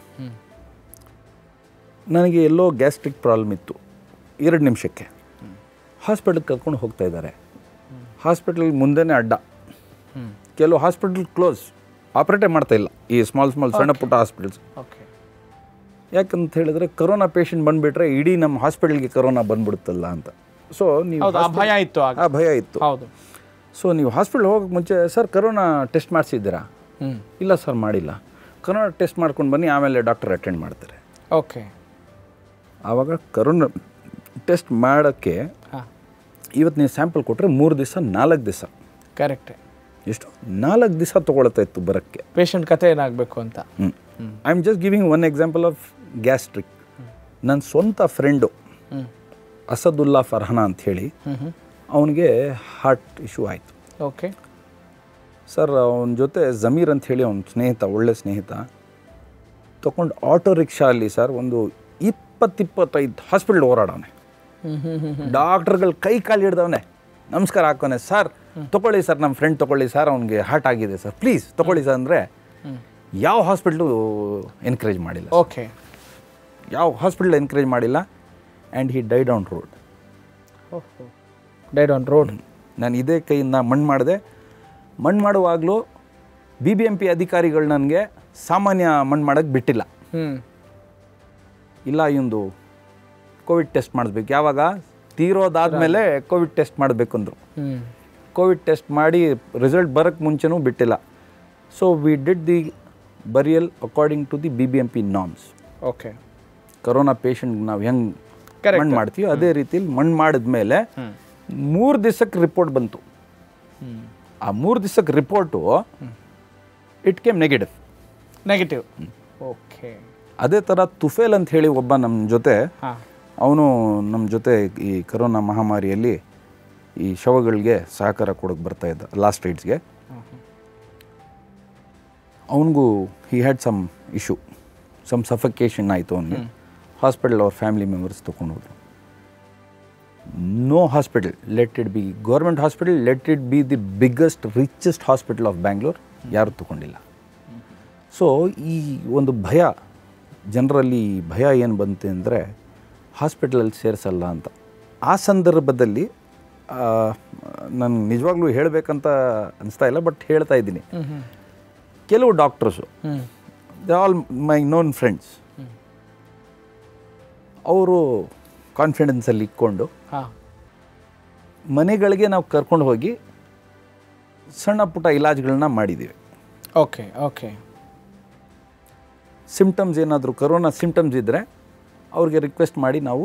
ನನಗೆ ಎಲ್ಲೋ ಗ್ಯಾಸ್ಟ್ರಿಕ್ ಪ್ರಾಬ್ಲಮ್ ಇತ್ತು ಎರಡು ನಿಮಿಷಕ್ಕೆ ಹಾಸ್ಪಿಟ್ಲಿಗೆ ಕರ್ಕೊಂಡು ಹೋಗ್ತಾ ಇದ್ದಾರೆ ಹಾಸ್ಪಿಟಲ್ ಮುಂದೆನೇ ಅಡ್ಡ ಕೆಲವು ಹಾಸ್ಪಿಟಲ್ ಕ್ಲೋಸ್ ಆಪ್ರೇಟೇ ಮಾಡ್ತಾ ಇಲ್ಲ ಈ ಸ್ಮಾಲ್ ಸ್ಮಾಲ್ ಸಣ್ಣ ಪುಟ್ಟ ಹಾಸ್ಪಿಟಲ್ಸ್ ಓಕೆ ಯಾಕಂತ ಹೇಳಿದ್ರೆ ಕರೋನಾ ಪೇಷಂಟ್ ಬಂದುಬಿಟ್ರೆ ಇಡೀ ನಮ್ಮ ಹಾಸ್ಪಿಟಲ್ಗೆ ಕರೋನಾ ಬಂದ್ಬಿಡುತ್ತಲ್ಲ ಅಂತ ಸೊ ನೀವು ಹೌದು ಆ ಭಯ ಇತ್ತು ಆಗ ಆ ಭಯ ಇತ್ತು ಹೌದು ಸೊ ನೀವು ಹಾಸ್ಪಿಟ್ಲ್ ಹೋಗೋಕ್ಕೆ ಮುಂಚೆ ಸರ್ ಕರೋನಾ ಟೆಸ್ಟ್ ಮಾಡಿಸಿದ್ದೀರಾ ಹ್ಮ್ ಇಲ್ಲ ಸರ್ ಮಾಡಿಲ್ಲ ಕರೋನಾ ಟೆಸ್ಟ್ ಮಾಡ್ಕೊಂಡು ಬನ್ನಿ ಆಮೇಲೆ ಡಾಕ್ಟರ್ ಅಟೆಂಡ್ ಮಾಡ್ತಾರೆ ಓಕೆ ಆವಾಗ ಕರೋನಾ ಟೆಸ್ಟ್ ಮಾಡೋಕ್ಕೆ ಹಾಂ ಇವತ್ತು ನೀವು ಸ್ಯಾಂಪಲ್ ಕೊಟ್ಟರೆ ಮೂರು ದಿವಸ ನಾಲ್ಕು ದಿವಸ ಕರೆಕ್ಟ್ ಎಷ್ಟು ನಾಲ್ಕು ದಿವಸ ತೊಗೊಳ್ತಾ ಇತ್ತು ಬರೋಕ್ಕೆ ಪೇಷಂಟ್ ಕತೆ ಏನಾಗಬೇಕು ಅಂತ ಹ್ಞೂ I am just giving one example of gastric ನನ್ನ ಸ್ವಂತ ಫ್ರೆಂಡು ಹ್ಮ್ ಅಸದುಲ್ಲಾ ಫರ್ಹಾನ ಅಂಥೇಳಿ ಹ್ಮ್ ಹ್ಮ್ ಅವನಿಗೆ ಹಾರ್ಟ್ ಇಶ್ಯೂ ಆಯಿತು ಓಕೆ ಸರ್ ಅವನ ಜೊತೆ ಜಮೀರ್ ಅಂತ ಹೇಳಿ ಅವನ ಸ್ನೇಹಿತ ಒಳ್ಳೆ ಸ್ನೇಹಿತ ತಗೊಂಡು ಆಟೋ ರಿಕ್ಷಾ ಅಲ್ಲಿ ಸರ್ ಒಂದು ಇಪ್ಪತ್ತಿಪ್ಪತ್ತೈದು ಹಾಸ್ಪಿಟ್ಲ್ ಓಡಾಡವನೆ ಹ್ಮ್ ಹ್ಮ್ ಹ್ಮ್ ಡಾಕ್ಟ್ರುಗಳು ಕೈ ಕಾಲು ಹಿಡ್ದವನೆ ನಮಸ್ಕಾರ ಹಾಕೋನೆ ಸರ್ ತಗೊಳ್ಳಿ ಸರ್ ನಮ್ಮ ಫ್ರೆಂಡ್ ತಗೊಳ್ಳಿ ಸರ್ ಅವ್ನಿಗೆ ಹಾರ್ಟ್ ಆಗಿದೆ ಸರ್ ಪ್ಲೀಸ್ ತಗೊಳ್ಳಿ ಸರ್ ಅಂದರೆ ಯಾವ ಹಾಸ್ಪಿಟ್ಲು ಎನ್ಕರೇಜ್ ಮಾಡಿಲ್ಲ ಓಕೆ ಯಾವ ಹಾಸ್ಪಿಟ್ಲ್ ಎನ್ಕರೇಜ್ ಮಾಡಿಲ್ಲ and he died on road died on road ನಾನು ಇದೇ ಕೈಯಿಂದ ಮಣ್ಣು ಮಾಡಿದೆ ಮಣ್ಣು ಮಾಡುವಾಗಲೂ ಬಿ ಬಿ ಎಂ ಪಿ ಅಧಿಕಾರಿಗಳು ನನಗೆ ಸಾಮಾನ್ಯ ಮಣ್ಣು ಮಾಡೋಕ್ಕೆ ಬಿಟ್ಟಿಲ್ಲ ಹ್ಮ್ ಇಲ್ಲ ಇವಂದು ಕೋವಿಡ್ ಟೆಸ್ಟ್ ಮಾಡಿಸ್ಬೇಕು ಯಾವಾಗ ತೀರೋದಾದಮೇಲೆ ಕೋವಿಡ್ ಟೆಸ್ಟ್ ಮಾಡಬೇಕು ಅಂದರು ಹ್ಮ್ ಕೋವಿಡ್ ಟೆಸ್ಟ್ ಮಾಡಿ ರಿಸಲ್ಟ್ ಬರೋಕ್ಕೆ ಮುಂಚೆನೂ ಬಿಟ್ಟಿಲ್ಲ so we did the burial according to the B B M P norms okay corona patient ನಾವು ಹೆಂಗೆ Correct. ಮಣ್ಣು ಮಾಡ್ತೀವಿ ಅದೇ ರೀತಿಲಿ ಮಣ್ಣು ಮಾಡಿದ್ಮೇಲೆ ಮೂರು ದಿವಸಕ್ಕೆ ರಿಪೋರ್ಟ್ ಬಂತು ಹ್ಮ್ ಆ ಮೂರು ದಿವಸಕ್ಕೆ report it came negative negative okay ಅದೇ ಥರ ತುಫೇಲ್ ಅಂತ ಹೇಳಿ ಒಬ್ಬ ನಮ್ಮ ಜೊತೆ ಹಾಂ ಅವನು ನಮ್ಮ ಜೊತೆ ಈ ಕರೋನಾ ಮಹಾಮಾರಿಯಲ್ಲಿ ಈ ಶವಗಳಿಗೆ ಸಹಕಾರ ಕೊಡೋಕೆ ಬರ್ತಾ ಇದ್ದ ಲಾಸ್ಟ್ ರೈಡ್ಸ್ಗೆ ಅವನಿಗೂ he had some issue some suffocation ಆಯಿತು ಅವನಿಗೆ ಹಾಸ್ಪಿಟಲ್ ಅವ್ರ ಫ್ಯಾಮಿಲಿ ಮೆಂಬರ್ಸ್ ತೊಗೊಂಡು ಹೋದ್ರು no hospital let it be government hospital let it be the biggest richest hospital of Bangalore ಯಾರೂ ತೊಗೊಂಡಿಲ್ಲ ಸೊ ಈ ಒಂದು ಭಯ ಜನರಲ್ಲಿ ಈ ಭಯ ಏನು ಬಂತು ಅಂದರೆ ಹಾಸ್ಪಿಟಲಲ್ಲಿ ಸೇರಿಸಲ್ಲ ಅಂತ ಆ ಸಂದರ್ಭದಲ್ಲಿ ನನಗೆ ನಿಜವಾಗ್ಲೂ ಹೇಳಬೇಕಂತ ಅನಿಸ್ತಾ ಇಲ್ಲ ಬಟ್ ಹೇಳ್ತಾ ಇದ್ದೀನಿ ಕೆಲವು ಡಾಕ್ಟರ್ಸು ಹ್ಮ್ they all my known friends ಅವರು ಕಾನ್ಫಿಡೆನ್ಸಲ್ಲಿ ಇಟ್ಕೊಂಡು ಹಾಂ ಮನೆಗಳಿಗೆ ನಾವು ಕರ್ಕೊಂಡು ಹೋಗಿ ಸಣ್ಣ ಪುಟ್ಟ ಇಲಾಜ್ಗಳನ್ನ ಮಾಡಿದ್ದೀವಿ ಓಕೆ ಓಕೆ ಸಿಮ್ಟಮ್ಸ್ ಏನಾದರೂ ಕರೋನಾ ಸಿಮ್ಟಮ್ಸ್ ಇದ್ದರೆ ಅವ್ರಿಗೆ ರಿಕ್ವೆಸ್ಟ್ ಮಾಡಿ ನಾವು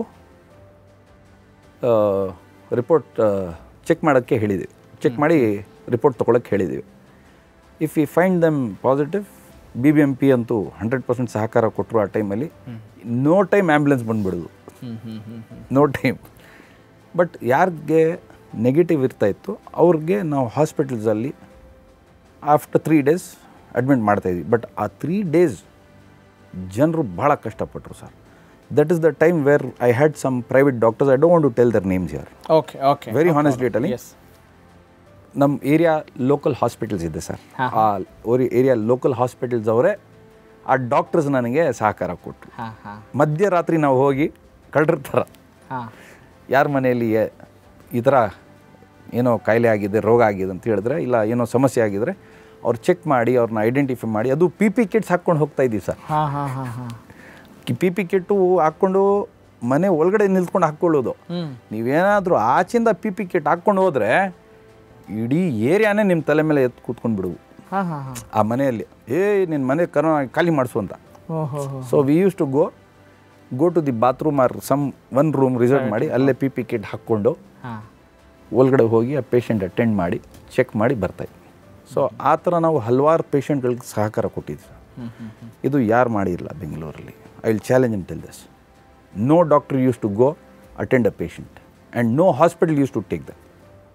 ರಿಪೋರ್ಟ್ ಚೆಕ್ ಮಾಡೋಕ್ಕೆ ಹೇಳಿದ್ದೀವಿ ಚೆಕ್ ಮಾಡಿ ರಿಪೋರ್ಟ್ ತೊಗೊಳಕ್ಕೆ ಹೇಳಿದ್ದೀವಿ if you find them positive B B M P ಅಂತೂ ಹಂಡ್ರೆಡ್ ಪರ್ಸೆಂಟ್ ಸಹಕಾರ ಕೊಟ್ಟರು ಆ ಟೈಮಲ್ಲಿ ನೋ ಟೈಮ್ ಆ್ಯಂಬುಲೆನ್ಸ್ ಬಂದುಬಿಡೋದು ಹ್ಮ್ ಹ್ಮ್ ಹ್ಮ್ ಹ್ಮ್ ನೋ ಟೈಮ್ ಬಟ್ ಯಾರಿಗೆ ನೆಗೆಟಿವ್ ಇರ್ತಾ ಇತ್ತು ಅವ್ರಿಗೆ ನಾವು ಹಾಸ್ಪಿಟಲ್ಸಲ್ಲಿ ಆಫ್ಟರ್ ತ್ರೀ ಡೇಸ್ ಅಡ್ಮಿಟ್ ಮಾಡ್ತಾಯಿದ್ವಿ ಬಟ್ ಆ ತ್ರೀ ಡೇಸ್ ಜನರು ಭಾಳ ಕಷ್ಟಪಟ್ಟರು sir that is the time where I had some private doctors I don't to tell their names ಯಾರ್ okay okay very honestly telling yes ನಮ್ಮ ಏರಿಯಾ ಲೋಕಲ್ ಹಾಸ್ಪಿಟಲ್ಸ್ ಇದೆ sir ಆ area local hospitals ಅವರೇ ಆ doctors ನನಗೆ ಸಹಕಾರ ಕೊಟ್ಟರು ಹಾಂ ಹಾಂ ಮಧ್ಯರಾತ್ರಿ ನಾವು ಹೋಗಿ ಕಳ್ಳರ ಥರ ಹಾಂ ಯಾರ ಮನೆಯಲ್ಲಿ ಎ- ಈ ಥರ ಏನೋ ಕಾಯಿಲೆ ಆಗಿದೆ ರೋಗ ಆಗಿದೆ ಅಂತ ಹೇಳಿದ್ರೆ ಇಲ್ಲ ಏನೋ ಸಮಸ್ಯೆ ಆಗಿದ್ರೆ ಅವ್ರು ಚೆಕ್ ಮಾಡಿ ಅವ್ರನ್ನ ಐಡೆಂಟಿಫೈ ಮಾಡಿ ಅದು ಪಿ ಪಿ ಕಿಟ್ಸ್ ಹಾಕ್ಕೊಂಡು ಹೋಗ್ತಾ ಇದ್ದೀವಿ ಸರ್ ಹಾಂ ಹಾಂ ಹಾಂ ಹಾಂ ಪಿ ಪಿ ಕಿಟ್ಟು ಹಾಕ್ಕೊಂಡು ಮನೆ ಒಳಗಡೆ ನಿಲ್ತ್ಕೊಂಡು ಹಾಕ್ಕೊಳ್ಳೋದು ಹ್ಞೂ ನೀವೇನಾದರೂ ಆಚಿಂದ ಪಿ ಪಿ ಕಿಟ್ ಹಾಕ್ಕೊಂಡು ಹೋದರೆ ಇಡೀ ಏರಿಯಾನೇ ನಿಮ್ಮ ತಲೆ ಮೇಲೆ ಎತ್ತು ಕೂತ್ಕೊಂಡು ಬಿಡುವು ಹಾಂ ಹಾಂ ಹಾಂ ಆ ಮನೆಯಲ್ಲಿ ಏ ನಿನ್ನ ಮನೆ ಕರೋನಾ ಖಾಲಿ ಮಾಡಿಸು ಅಂತ ಓಹೋ ಹೋ so we use to go go to the bathroom or some one room reserve ಮಾಡಿ ಅಲ್ಲೇ ಪಿ ಪಿ ಕಿಟ್ ಹಾಕ್ಕೊಂಡು ಹಾಂ ಒಳಗಡೆ ಹೋಗಿ ಆ ಪೇಷಂಟ್ ಅಟೆಂಡ್ ಮಾಡಿ ಚೆಕ್ ಮಾಡಿ ಬರ್ತಾಯಿದ್ವಿ ಸೊ ಆ ಥರ ನಾವು ಹಲವಾರು ಪೇಷಂಟ್ಗಳಿಗೆ ಸಹಕಾರ ಕೊಟ್ಟಿದ್ವಿ ಹ್ಞೂ ಹ್ಞೂ ಹ್ಞೂ ಇದು ಯಾರು ಮಾಡಿರಲ್ಲ ಬೆಂಗಳೂರಲ್ಲಿ I will challenge and tell this no doctor use to go attend a patient and no hospital use to take the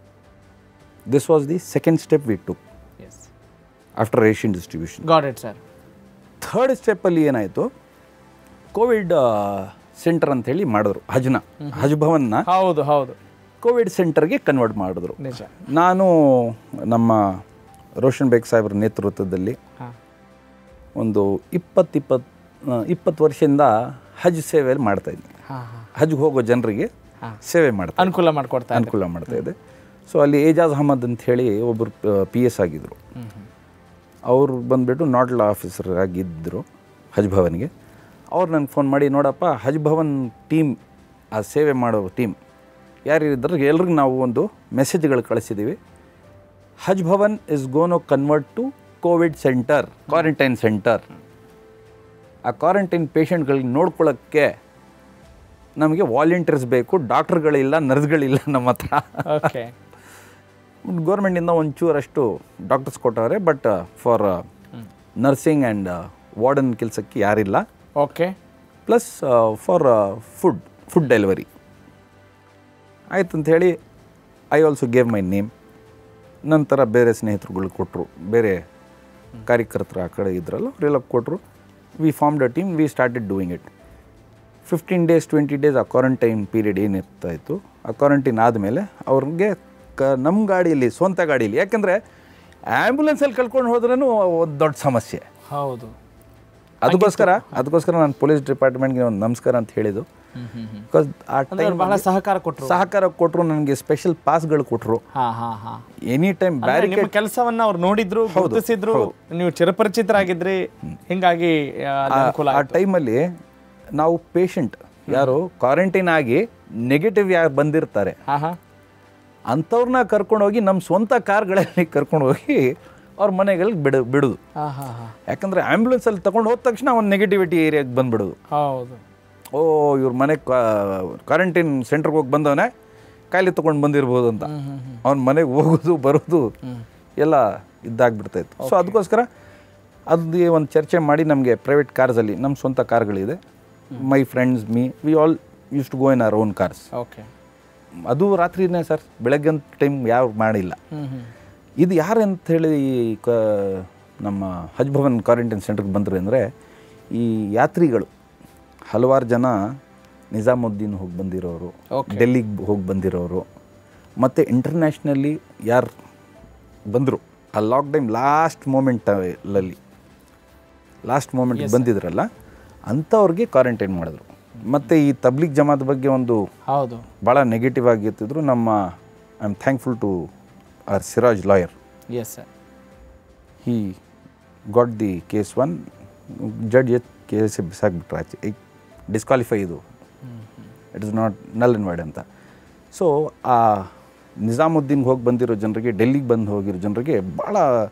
this was the second step we took as after ration distribution got it sir third ಸ್ಟೆಪ್ಪಲ್ಲಿ ಏನಾಯಿತು covid centre ಅಂತೇಳಿ ಮಾಡಿದ್ರು ಹಜ್ನ ಹಜ್ ಭವನ್ನ ಹೌದು ಹೌದು Covid ಸೆಂಟರ್ಗೆ convert ಮಾಡಿದ್ರು ನಿಜ ನಾನು ನಮ್ಮ ರೋಷನ್ ಬೇಗ್ ಸಾಹೇಬ್ರ ನೇತೃತ್ವದಲ್ಲಿ ಹಾಂ ಒಂದು ಇಪ್ಪತ್ತಿಪ್ಪತ್ತು ಇಪ್ಪತ್ತು ವರ್ಷದಿಂದ ಹಜ್ ಸೇವೆಯಲ್ಲಿ ಮಾಡ್ತಾಯಿದ್ದೆ ಹಾಂ ಹಾಂ ಹಜ್ಗೆ ಹೋಗೋ ಜನರಿಗೆ ಹಾ. ಸೇವೆ ಮಾಡ್ತಾ ಅನುಕೂಲ ಮಾಡಿಕೊಡ್ತಾ ಇದ್ದಾರೆ ಅನುಕೂಲ ಮಾಡ್ತಾ ಇದೆ ಸೊ ಅಲ್ಲಿ ಏಜಾಜ್ ಅಹಮದ್ ಅಂತ ಹೇಳಿ ಒಬ್ಬರು ಪಿ ಎಸ್ ಆಗಿದ್ದರು ಹ್ಞೂ ಹ್ಞೂ ಅವರು ಬಂದುಬಿಟ್ಟು ನಾಡ್ಲ್ ಆಫೀಸರ್ ಆಗಿದ್ದರು ಹಜ್ ಭವನ್ಗೆ ಅವ್ರು ನನಗೆ ಫೋನ್ ಮಾಡಿ ನೋಡಪ್ಪ ಹಜ್ ಭವನ್ ಟೀಮ್ ಆ ಸೇವೆ ಮಾಡೋ ಟೀಮ್ ಯಾರಿದ್ದಾರೆ ಎಲ್ರಿಗೂ ನಾವು ಒಂದು ಮೆಸೇಜ್ಗಳು ಕಳಿಸಿದ್ದೀವಿ Haj Bhavan is gonna convert to covid centre quarantine centre ಆ ಕ್ವಾರಂಟೈನ್ ಪೇಷಂಟ್ಗಳಿಗೆ ನೋಡ್ಕೊಳ್ಳೋಕ್ಕೆ ನಮಗೆ ವಾಲಂಟಿಯರ್ಸ್ ಬೇಕು ಡಾಕ್ಟ್ರುಗಳಿಲ್ಲ ನರ್ಸ್ಗಳಿಲ್ಲ ನಮ್ಮ ಹತ್ರ ಓಕೆ ಗೌರ್ಮೆಂಟಿಂದ ಒಂಚೂರಷ್ಟು ಡಾಕ್ಟರ್ಸ್ ಕೊಟ್ಟವ್ರೆ but for nursing and warden ಕೆಲಸಕ್ಕೆ ಯಾರಿಲ್ಲ okay plus for food food delivery ಆಯ್ತು ಅಂತ ಹೇಳಿ I also gave my name ನಂತರ ಬೇರೆ ಸ್ನೇಹಿತರುಗಳು ಕೊಟ್ಟರು ಬೇರೆ ಕಾರ್ಯಕರ್ತರು ಆ ಕಡೆ ಇದ್ರಲ್ಲ ಅವರೆಲ್ಲ ಕೊಟ್ಟರು we formed a team we started doing it fifteen days twenty days ಆ ಕ್ವಾರಂಟೈನ್ ಪೀರಿಯಡ್ ಏನಿರ್ತಾ ಇತ್ತು ಆ ಕ್ವಾರಂಟೈನ್ ಆದಮೇಲೆ ಅವ್ರಿಗೆ ಕ ನಮ್ಮ ಗಾಡಿಯಲ್ಲಿ ಸ್ವಂತ ಗಾಡಿಯಲ್ಲಿ ಯಾಕೆಂದರೆ ಆ್ಯಂಬುಲೆನ್ಸಲ್ಲಿ ಕಳ್ಕೊಂಡು ಹೋದ್ರೂ ಒಂದು ದೊಡ್ಡ ಸಮಸ್ಯೆ ಹೌದು ಅದಕ್ಕೋಸ್ಕರ ಅದಕ್ಕೋಸ್ಕರ ನಾನು ಪೊಲೀಸ್ ಡಿಪಾರ್ಟ್ಮೆಂಟ್ಗೆ ಒಂದು ನಮಸ್ಕಾರ ಅಂತ ಹೇಳಿದ್ದು ಬಿಕಾಸ್ ಆ ಅಂದ್ರೆ ಟೈಮ್ ಅವ್ರು ಬಹಳ ಸಹಕಾರ ಕೊಟ್ಟರು ಸಹಕಾರ ಕೊಟ್ಟರು ನನಗೆ ಸ್ಪೆಷಲ್ ಪಾಸ್ಗಳು ಕೊಟ್ಟರು ಹಾಂ ಹಾಂ ಹಾಂ ಎನಿ ಟೈಮ್ ಅಂದ್ರೆ ಬ್ಯಾರಿಕೇಡ್ ನಿಮ್ಮ ಕೆಲಸವನ್ನ ಅವ್ರು ನೋಡಿದ್ರು ಗುರುತಿಸಿದ್ರು ನೀವು ಚಿರಪರಿಚಿತರಾಗಿದ್ರಿ ಹಿಂಗಾಗಿ ಆ, ಅದು ಅನುಕೂಲ ಆ ಟೈಮಲ್ಲಿ ನಾವು ಪೇಷಂಟ್ ಯಾರು ಕ್ವಾರಂಟೈನ್ ಆಗಿ ನೆಗೆಟಿವ್ ಯಾರು ಬಂದಿರ್ತಾರೆ ಹಾಂ ಹಾಂ ಅಂಥವ್ರನ್ನ ಕರ್ಕೊಂಡೋಗಿ ನಮ್ಮ ಸ್ವಂತ ಕಾರ್ಗಳಲ್ಲಿ ಕರ್ಕೊಂಡು ಹೋಗಿ ಅವ್ರ ಮನೆಗಳಿಗೆ ಬಿಡು ಬಿಡೋದು ಹಾಂ ಹಾಂ ಹಾಂ ಯಾಕಂದರೆ ಆ್ಯಂಬುಲೆನ್ಸಲ್ಲಿ ತಗೊಂಡು ಹೋದ ತಕ್ಷಣ ಒಂದು ನೆಗೆಟಿವಿಟಿ ಏರಿಯಾಗೆ ಬಂದ್ಬಿಡೋದು ಹೌದು ಓ ಇವ್ರ ಮನೆ ಕ್ವಾರಂಟೈನ್ ಸೆಂಟ್ರಿಗೆ ಹೋಗಿ ಬಂದವನೇ ಕಾಯಿಲೆ ತೊಗೊಂಡು ಬಂದಿರ್ಬೋದು ಅಂತ ಅವ್ನ ಮನೆಗೆ ಹೋಗೋದು ಬರೋದು ಎಲ್ಲ ಇದ್ದಾಗ್ಬಿಡ್ತಾ ಇತ್ತು ಸೊ ಅದಕ್ಕೋಸ್ಕರ ಅದು ಒಂದು ಚರ್ಚೆ ಮಾಡಿ ನಮಗೆ ಪ್ರೈವೇಟ್ ಕಾರ್ಸಲ್ಲಿ ನಮ್ಮ ಸ್ವಂತ ಕಾರ್ಗಳಿದೆ my friends me we all use to go in our own cars okay ಅದು ರಾತ್ರಿನೇ ಸರ್ ಬೆಳಗ್ಗೆ ಟೈಮ್ ಯಾರು ಮಾಡಿಲ್ಲ ಹ್ಞೂ ಹ್ಞೂ ಇದು ಯಾರು ಅಂತ ಹೇಳಿ ಕ ನಮ್ಮ ಹಜ್ ಭವನ್ ಕ್ವಾರಂಟೈನ್ ಸೆಂಟ್ರಿಗೆ ಬಂದರು ಅಂದರೆ ಈ ಯಾತ್ರಿಗಳು ಹಲವಾರು ಜನ ನಿಜಾಮುದ್ದೀನ್ ಹೋಗಿ ಬಂದಿರೋರು ಡೆಲ್ಲಿಗೆ ಹೋಗಿ ಬಂದಿರೋರು ಮತ್ತು ಇಂಟರ್ನ್ಯಾಷ್ನಲ್ಲಿ ಯಾರು ಬಂದರು ಆ ಲಾಕ್ ಟೈಮ್ ಲಾಸ್ಟ್ ಮೂಮೆಂಟಲ್ಲಿ ಲಾಸ್ಟ್ ಮೂಮೆಂಟ್ ಬಂದಿದ್ರಲ್ಲ ಅಂಥವ್ರಿಗೆ ಕ್ವಾರಂಟೈನ್ ಮಾಡಿದ್ರು ಮತ್ತು ಈ ತಬ್ಲಿಕ್ ಜಮಾತ್ ಬಗ್ಗೆ ಒಂದು ಹೌದು ಭಾಳ ನೆಗೆಟಿವ್ ಆಗಿರ್ತಿದ್ರು ನಮ್ಮ I am thankful to R Siraj lawyer yes sir he got the case one judge ಎತ್ ಕೇಸ್ ಬಿಸಾಕ್ಬಿಟ್ರು ಆಚೆ ಈಗ ಡಿಸ್ಕ್ವಾಲಿಫೈ ಇದು ಇಟ್ ಇಸ್ ನಾಟ್ ನಲ್ ಇನ್ ವೈಡ್ ಅಂತ ಸೊ ಆ ನಿಜಾಮುದ್ದೀನ್ಗೆ ಹೋಗಿ ಬಂದಿರೋ ಜನರಿಗೆ ಡೆಲ್ಲಿಗೆ ಬಂದು ಹೋಗಿರೋ ಜನರಿಗೆ ಭಾಳ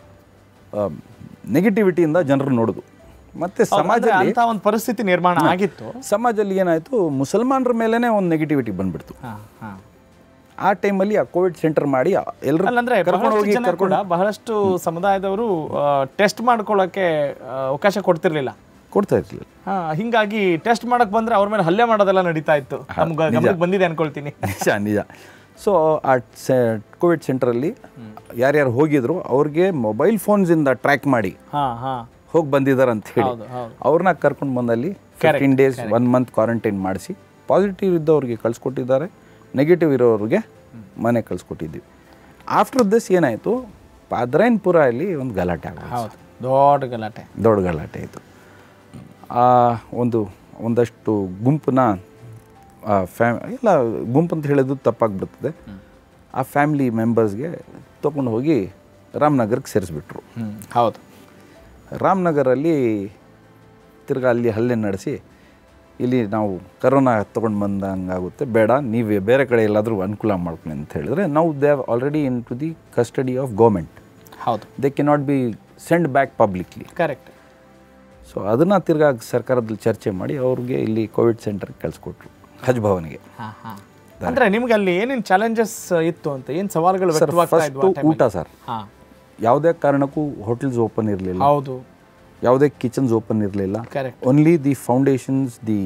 ನೆಗೆಟಿವಿಟಿಯಿಂದ ಜನರು ನೋಡೋದು ಮತ್ತು ಸಮಾಜದಲ್ಲಿ ಅಂತ ಒಂದು ಪರಿಸ್ಥಿತಿ ನಿರ್ಮಾಣ ಆಗಿತ್ತು ಸಮಾಜದಲ್ಲಿ ಏನಾಯಿತು ಮುಸಲ್ಮಾನರ ಮೇಲೇ ಒಂದು ನೆಗೆಟಿವಿಟಿ ಬಂದ್ಬಿಡ್ತು ಹಾಂ ಹಾಂ ಆ ಟೈಮಲ್ಲಿ ಆ ಕೋವಿಡ್ ಸೆಂಟರ್ ಮಾಡಿ ಎಲ್ಲರೂ ಅಲ್ಲಂದ್ರೆ ಕರ್ಕೊಂಡು ಬಹಳಷ್ಟು ಹೋಗಿ ಜನ ಕೂಡ ಬಹಳಷ್ಟು ಸಮುದಾಯದವರು ಟೆಸ್ಟ್ ಮಾಡ್ಕೊಳ್ಳೋಕೆ ಆ, ಅವಕಾಶ ಕೊಡ್ತಿರ್ಲಿಲ್ಲ ಕೊಡ್ತಾ ಇರಲಿಲ್ಲ ಹಾ ಹಿಂಗಾಗಿ ಟೆಸ್ಟ್ ಮಾಡಕ್ ಬಂದ್ರೆ ಅವ್ರ ಮೇಲೆ ಹಲ್ಲೆ ಮಾಡೋದೆಲ್ಲ ನಡೀತಾ ಇತ್ತು ನಮ್ಗೆ ಗಮನಕ್ಕೆ ಬಂದಿದೆ ಅನ್ಕೊಳ್ತೀನಿ ನಿಜ ನಿಜ ಸೊ ಆ ಸೆ ಕೋವಿಡ್ ಸೆಂಟ್ರಲ್ಲಿ ಯಾರ್ಯಾರು ಹೋಗಿದ್ರು ಅವ್ರಿಗೆ ಮೊಬೈಲ್ ಫೋನ್ಸಿಂದ ಟ್ರ್ಯಾಕ್ ಮಾಡಿ ಹಾ ಹಾ ಹೋಗಿ ಬಂದಿದ್ದಾರೆ ಅಂತ ಹೇಳಿ ಹೌದು ಹೌದು ಅವ್ರನ್ನ ಕರ್ಕೊಂಡು ಬಂದಲ್ಲಿ fifteen days one month quarantine ಮಾಡಿಸಿ ಪಾಸಿಟಿವ್ ಇದ್ದವ್ರಿಗೆ ಕಳಿಸ್ಕೊಟ್ಟಿದ್ದಾರೆ ನೆಗೆಟಿವ್ ಇರೋರಿಗೆ ಮನೆ ಕಳಿಸ್ಕೊಟ್ಟಿದ್ದೀವಿ ಆಫ್ಟರ್ ದಿಸ್ ಏನಾಯಿತು ಪಾದ್ರಾಯನ್ಪುರ ಅಲ್ಲಿ ಒಂದು ಗಲಾಟೆ ಆಗೋದು ಹೌದು ದೊಡ್ಡ ಗಲಾಟೆ ದೊಡ್ಡ ಗಲಾಟೆ ಇತ್ತು ಆ ಒಂದು ಒಂದಷ್ಟು ಗುಂಪನ್ನ ಫ್ಯಾಮ್ ಇಲ್ಲ ಗುಂಪು ಅಂತ ಹೇಳೋದು ತಪ್ಪಾಗ್ಬಿಡ್ತದೆ ಆ ಫ್ಯಾಮಿಲಿ ಮೆಂಬರ್ಸ್ಗೆ ತೊಗೊಂಡು ಹೋಗಿ ರಾಮನಗರಕ್ಕೆ ಸೇರಿಸ್ಬಿಟ್ರು ಹ್ಞೂ ಹೌದು ರಾಮನಗರಲ್ಲಿ ತಿರ್ಗಾ ಅಲ್ಲಿ ಹಲ್ಲೆ ನಡೆಸಿ ಇಲ್ಲಿ ನಾವು ಕರೋನಾ ತೊಗೊಂಡು ಬಂದಂಗಾಗುತ್ತೆ ಬೇಡ ನೀವು ಬೇರೆ ಕಡೆ ಎಲ್ಲಾದರೂ ಅನುಕೂಲ ಮಾಡ್ಕೊಳ್ಳಿ ಅಂತ ಹೇಳಿದ್ರೆ ನಾವು they have already in to the custody of government ಹೌದು they can not be send back publicly correct so ಅದನ್ನು ತಿರ್ಗಾ ಸರ್ಕಾರದಲ್ಲಿ ಚರ್ಚೆ ಮಾಡಿ ಅವ್ರಿಗೆ ಇಲ್ಲಿ ಕೋವಿಡ್ ಸೆಂಟರ್ಗೆ ಕಳಿಸ್ಕೊಟ್ರು ಹಜ್ ಭವನ್ಗೆ ಹಾಂ ಹಾಂ ಅಂದ್ರೆ ನಿಮ್ಗೆ ಅಲ್ಲಿ ಏನೇನು ಚಾಲೆಂಜಸ್ ಇತ್ತು ಅಂತ ಏನು ಸವಾಲುಗಳು ಸರ್ ವ್ಯಕ್ತವಾಗ್ತಾ ಇದ್ವು ಫಸ್ಟು ಊಟ ಸರ್ ಹಾಂ ಯಾವುದೇ ಕಾರಣಕ್ಕೂ ಹೋಟೆಲ್ಸ್ ಓಪನ್ ಇರಲಿಲ್ಲ ಹೌದು ಯಾವುದೇ ಕಿಚನ್ಸ್ ಓಪನ್ ಇರಲಿಲ್ಲ correct only the foundations the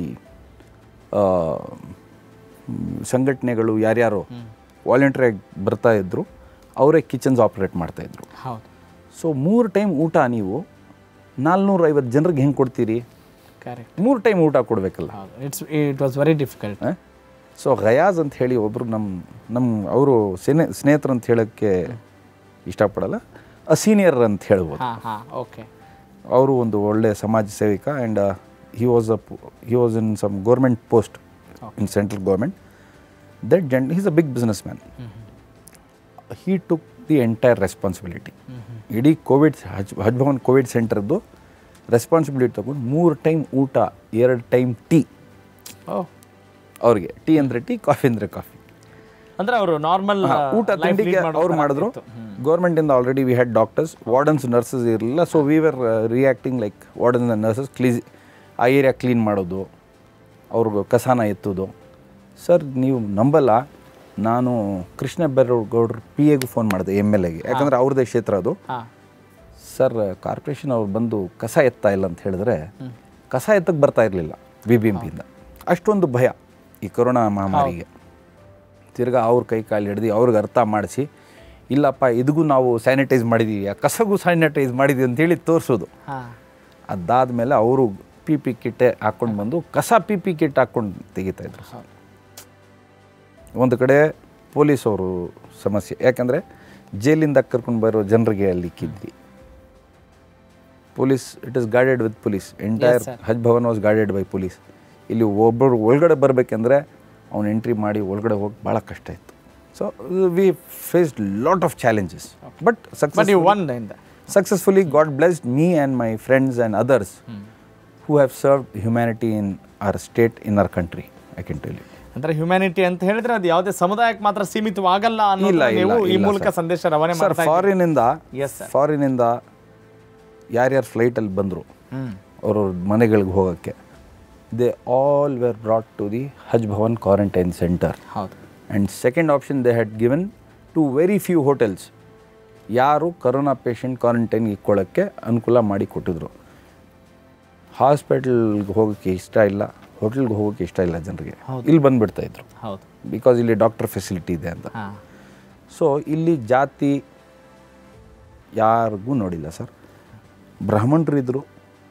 ಸಂಘಟನೆಗಳು ಯಾರ್ಯಾರು ವಾಲಂಟ್ರಿಯಾಗಿ ಬರ್ತಾ ಇದ್ರು ಅವರೇ ಕಿಚನ್ಸ್ ಆಪ್ರೇಟ್ ಮಾಡ್ತಾ ಇದ್ರು ಹೌದು ಸೊ ಮೂರು ಟೈಮ್ ಊಟ ನೀವು ನಾಲ್ನೂರ ಐವತ್ತು ಜನರಿಗೆ ಹೆಂಗೆ ಕೊಡ್ತೀರಿ ಕರೆಕ್ಟ್ ಮೂರು ಟೈಮ್ ಊಟ ಕೊಡಬೇಕಲ್ಲ ಹೌದು it's it was very difficult so Gayaz ಅಂತ ಹೇಳಿ ಒಬ್ಬರು ನಮ್ಮ ನಮ್ಮ ಅವರು ಸ್ನೇ ಸ್ನೇಹಿತರು ಅಂತ ಹೇಳೋಕ್ಕೆ ಇಷ್ಟಪಡಲ್ಲ ಅ ಸೀನಿಯರ್ ಅಂತ ಹೇಳ್ಬೋದು ಹಾಂ ಹಾಂ ಓಕೆ ಅವರು ಒಂದು ಒಳ್ಳೆಯ ಸಮಾಜ ಸೇವಿಕ and he was a he was in some government post in central government that ಜನ್ is a big businessman he took the entire responsibility ಇಡೀ ಕೋವಿಡ್ ಹಜ್ ಹಜ್ ಭವನ್ ಕೋವಿಡ್ ಸೆಂಟರ್ದು ರೆಸ್ಪಾನ್ಸಿಬಿಲಿಟಿ ತೊಗೊಂಡು ಮೂರು ಟೈಮ್ ಊಟ ಎರಡು ಟೈಮ್ ಟೀ ಓ ಅವ್ರಿಗೆ ಟೀ ಅಂದರೆ tea coffee ಅಂದರೆ ಕಾಫಿ ಅಂದ್ರೆ ಅವರು ನಾರ್ಮಲ್ ಊಟ ತಿಂಡಿಗೆ ಅವ್ರು ಮಾಡಿದ್ರು ಗೌರ್ಮೆಂಟಿಂದ already we had doctors wardens nurses ಇರಲಿಲ್ಲ so we were reacting like wardens and nurses cleans ಆ ಏರಿಯಾ ಕ್ಲೀನ್ ಮಾಡೋದು ಅವ್ರಿಗೆ ಕಸಾನ ಎತ್ತೋದು ಸರ್ ನೀವು ನಂಬಲ್ಲ ನಾನು ಕೃಷ್ಣ ಗೌಡ್ರ ಪಿ ಎಗೂ ಫೋನ್ ಮಾಡಿದೆ ಎಮ್ ಎಲ್ ಎಗೆ ಯಾಕಂದರೆ ಅವ್ರದ್ದೇ ಕ್ಷೇತ್ರ ಅದು ಹಾಂ ಸರ್ ಕಾರ್ಪೊರೇಷನ್ ಅವ್ರು ಬಂದು ಕಸ ಎತ್ತಾ ಇಲ್ಲ ಅಂತ ಹೇಳಿದ್ರೆ ಕಸ ಎತ್ತಕ್ಕೆ ಬರ್ತಾ ಇರಲಿಲ್ಲ ಬಿ ಬಿ ಎಂ ಪಿಯಿಂದ ಅಷ್ಟೊಂದು ಭಯ ಈ ಕೊರೋನಾ ಮಹಾಮಾರಿಗೆ ತಿರ್ಗಾ ಅವ್ರ ಕೈ ಕಾಲು ಹಿಡ್ದು ಅವ್ರಿಗೆ ಅರ್ಥ ಮಾಡಿಸಿ ಇಲ್ಲಪ್ಪ ಇದಗೂ ನಾವು ಸ್ಯಾನಿಟೈಸ್ ಮಾಡಿದ್ದೀವಿ ಆ ಕಸಗೂ ಸ್ಯಾನಿಟೈಸ್ ಮಾಡಿದ್ದೀವಿ ಅಂತೇಳಿ ತೋರಿಸೋದು ಹಾಂ ಅದಾದಮೇಲೆ ಅವರು ಪಿ ಪಿ ಕಿಟ್ಟೆ ಹಾಕ್ಕೊಂಡು ಬಂದು ಕಸ ಪಿ ಪಿ ಕಿಟ್ ಹಾಕ್ಕೊಂಡು ತೆಗಿತಾಯಿದ್ರು ಒಂದು ಕಡೆ ಪೊಲೀಸವರು ಸಮಸ್ಯೆ ಯಾಕಂದರೆ ಜೈಲಿಂದ ಕರ್ಕೊಂಡು ಬರೋ ಜನರಿಗೆ ಅಲ್ಲಿ ಇಕ್ಕಿದ್ವಿ police it is guarded with police entire Haj Bhavan was guarded by police ಇಲ್ಲಿ ಒಬ್ಬರು ಒಳಗಡೆ ಬರಬೇಕೆಂದ್ರೆ ಅವ್ನು ಎಂಟ್ರಿ ಮಾಡಿ ಒಳಗಡೆ ಹೋಗಿ ಭಾಳ ಕಷ್ಟ ಇತ್ತು so we faced lot of challenges but but success you won ಇಂದ successfully god blessed me and my friends and others who have served humanity in our state in our country i can tell you ಅಂದ್ರೆ humanity ಅಂತ ಹೇಳಿದ್ರೆ ಅದು ಯಾವುದೇ ಸಮುದಾಯಕ್ಕೆ ಮಾತ್ರ ಸೀಮಿತವಾಗಲ್ಲ ಅನ್ನೋದನ್ನ ಇಲ್ಲ, ನೀವು ಈ ಇಲ್ಲ, ಮೂಲಕ sir. ಸಂದೇಶ ರವಾನೆ ಸರ್ ಮಾಡ್ತಾ ಇದ್ದೀರಿ. ಫಾರಿನಿಂದ Yes, sir. ಫಾರಿನಿಂದ ಯಾರ್ಯಾರು ಫ್ಲೈಟಲ್ಲಿ ಬಂದರು ಹ್ಮ್ ಅವ್ರವ್ರ ಮನೆಗಳಿಗೆ ಹೋಗೋಕ್ಕೆ they all were brought to the Haj Bhavan quarantine centre ಹೌದು and second option they had given to very few hotels ಯಾರು ಕರೋನಾ ಪೇಷಂಟ್ ಕ್ವಾರಂಟೈನ್ಗೆ ಇಕ್ಕೊಳ್ಳೋಕ್ಕೆ ಅನುಕೂಲ ಮಾಡಿ ಕೊಟ್ಟಿದ್ರು ಹಾಸ್ಪಿಟಲ್ಗೆ ಹೋಗೋಕ್ಕೆ ಇಷ್ಟ ಇಲ್ಲ ಹೋಟೆಲ್ಗೆ ಹೋಗೋಕ್ಕೆ ಇಷ್ಟ ಇಲ್ಲ ಜನರಿಗೆ ಇಲ್ಲಿ ಬಂದುಬಿಡ್ತಾ ಇದ್ರು ಹೌದು ಬಿಕಾಸ್ ಇಲ್ಲಿ ಡಾಕ್ಟರ್ ಫೆಸಿಲಿಟಿ ಇದೆ ಅಂತ ಹಾಂ ಸೊ ಇಲ್ಲಿ ಜಾತಿ ಯಾರಿಗೂ ನೋಡಿಲ್ಲ ಸರ್ ಬ್ರಾಹ್ಮಣರಿದ್ದರು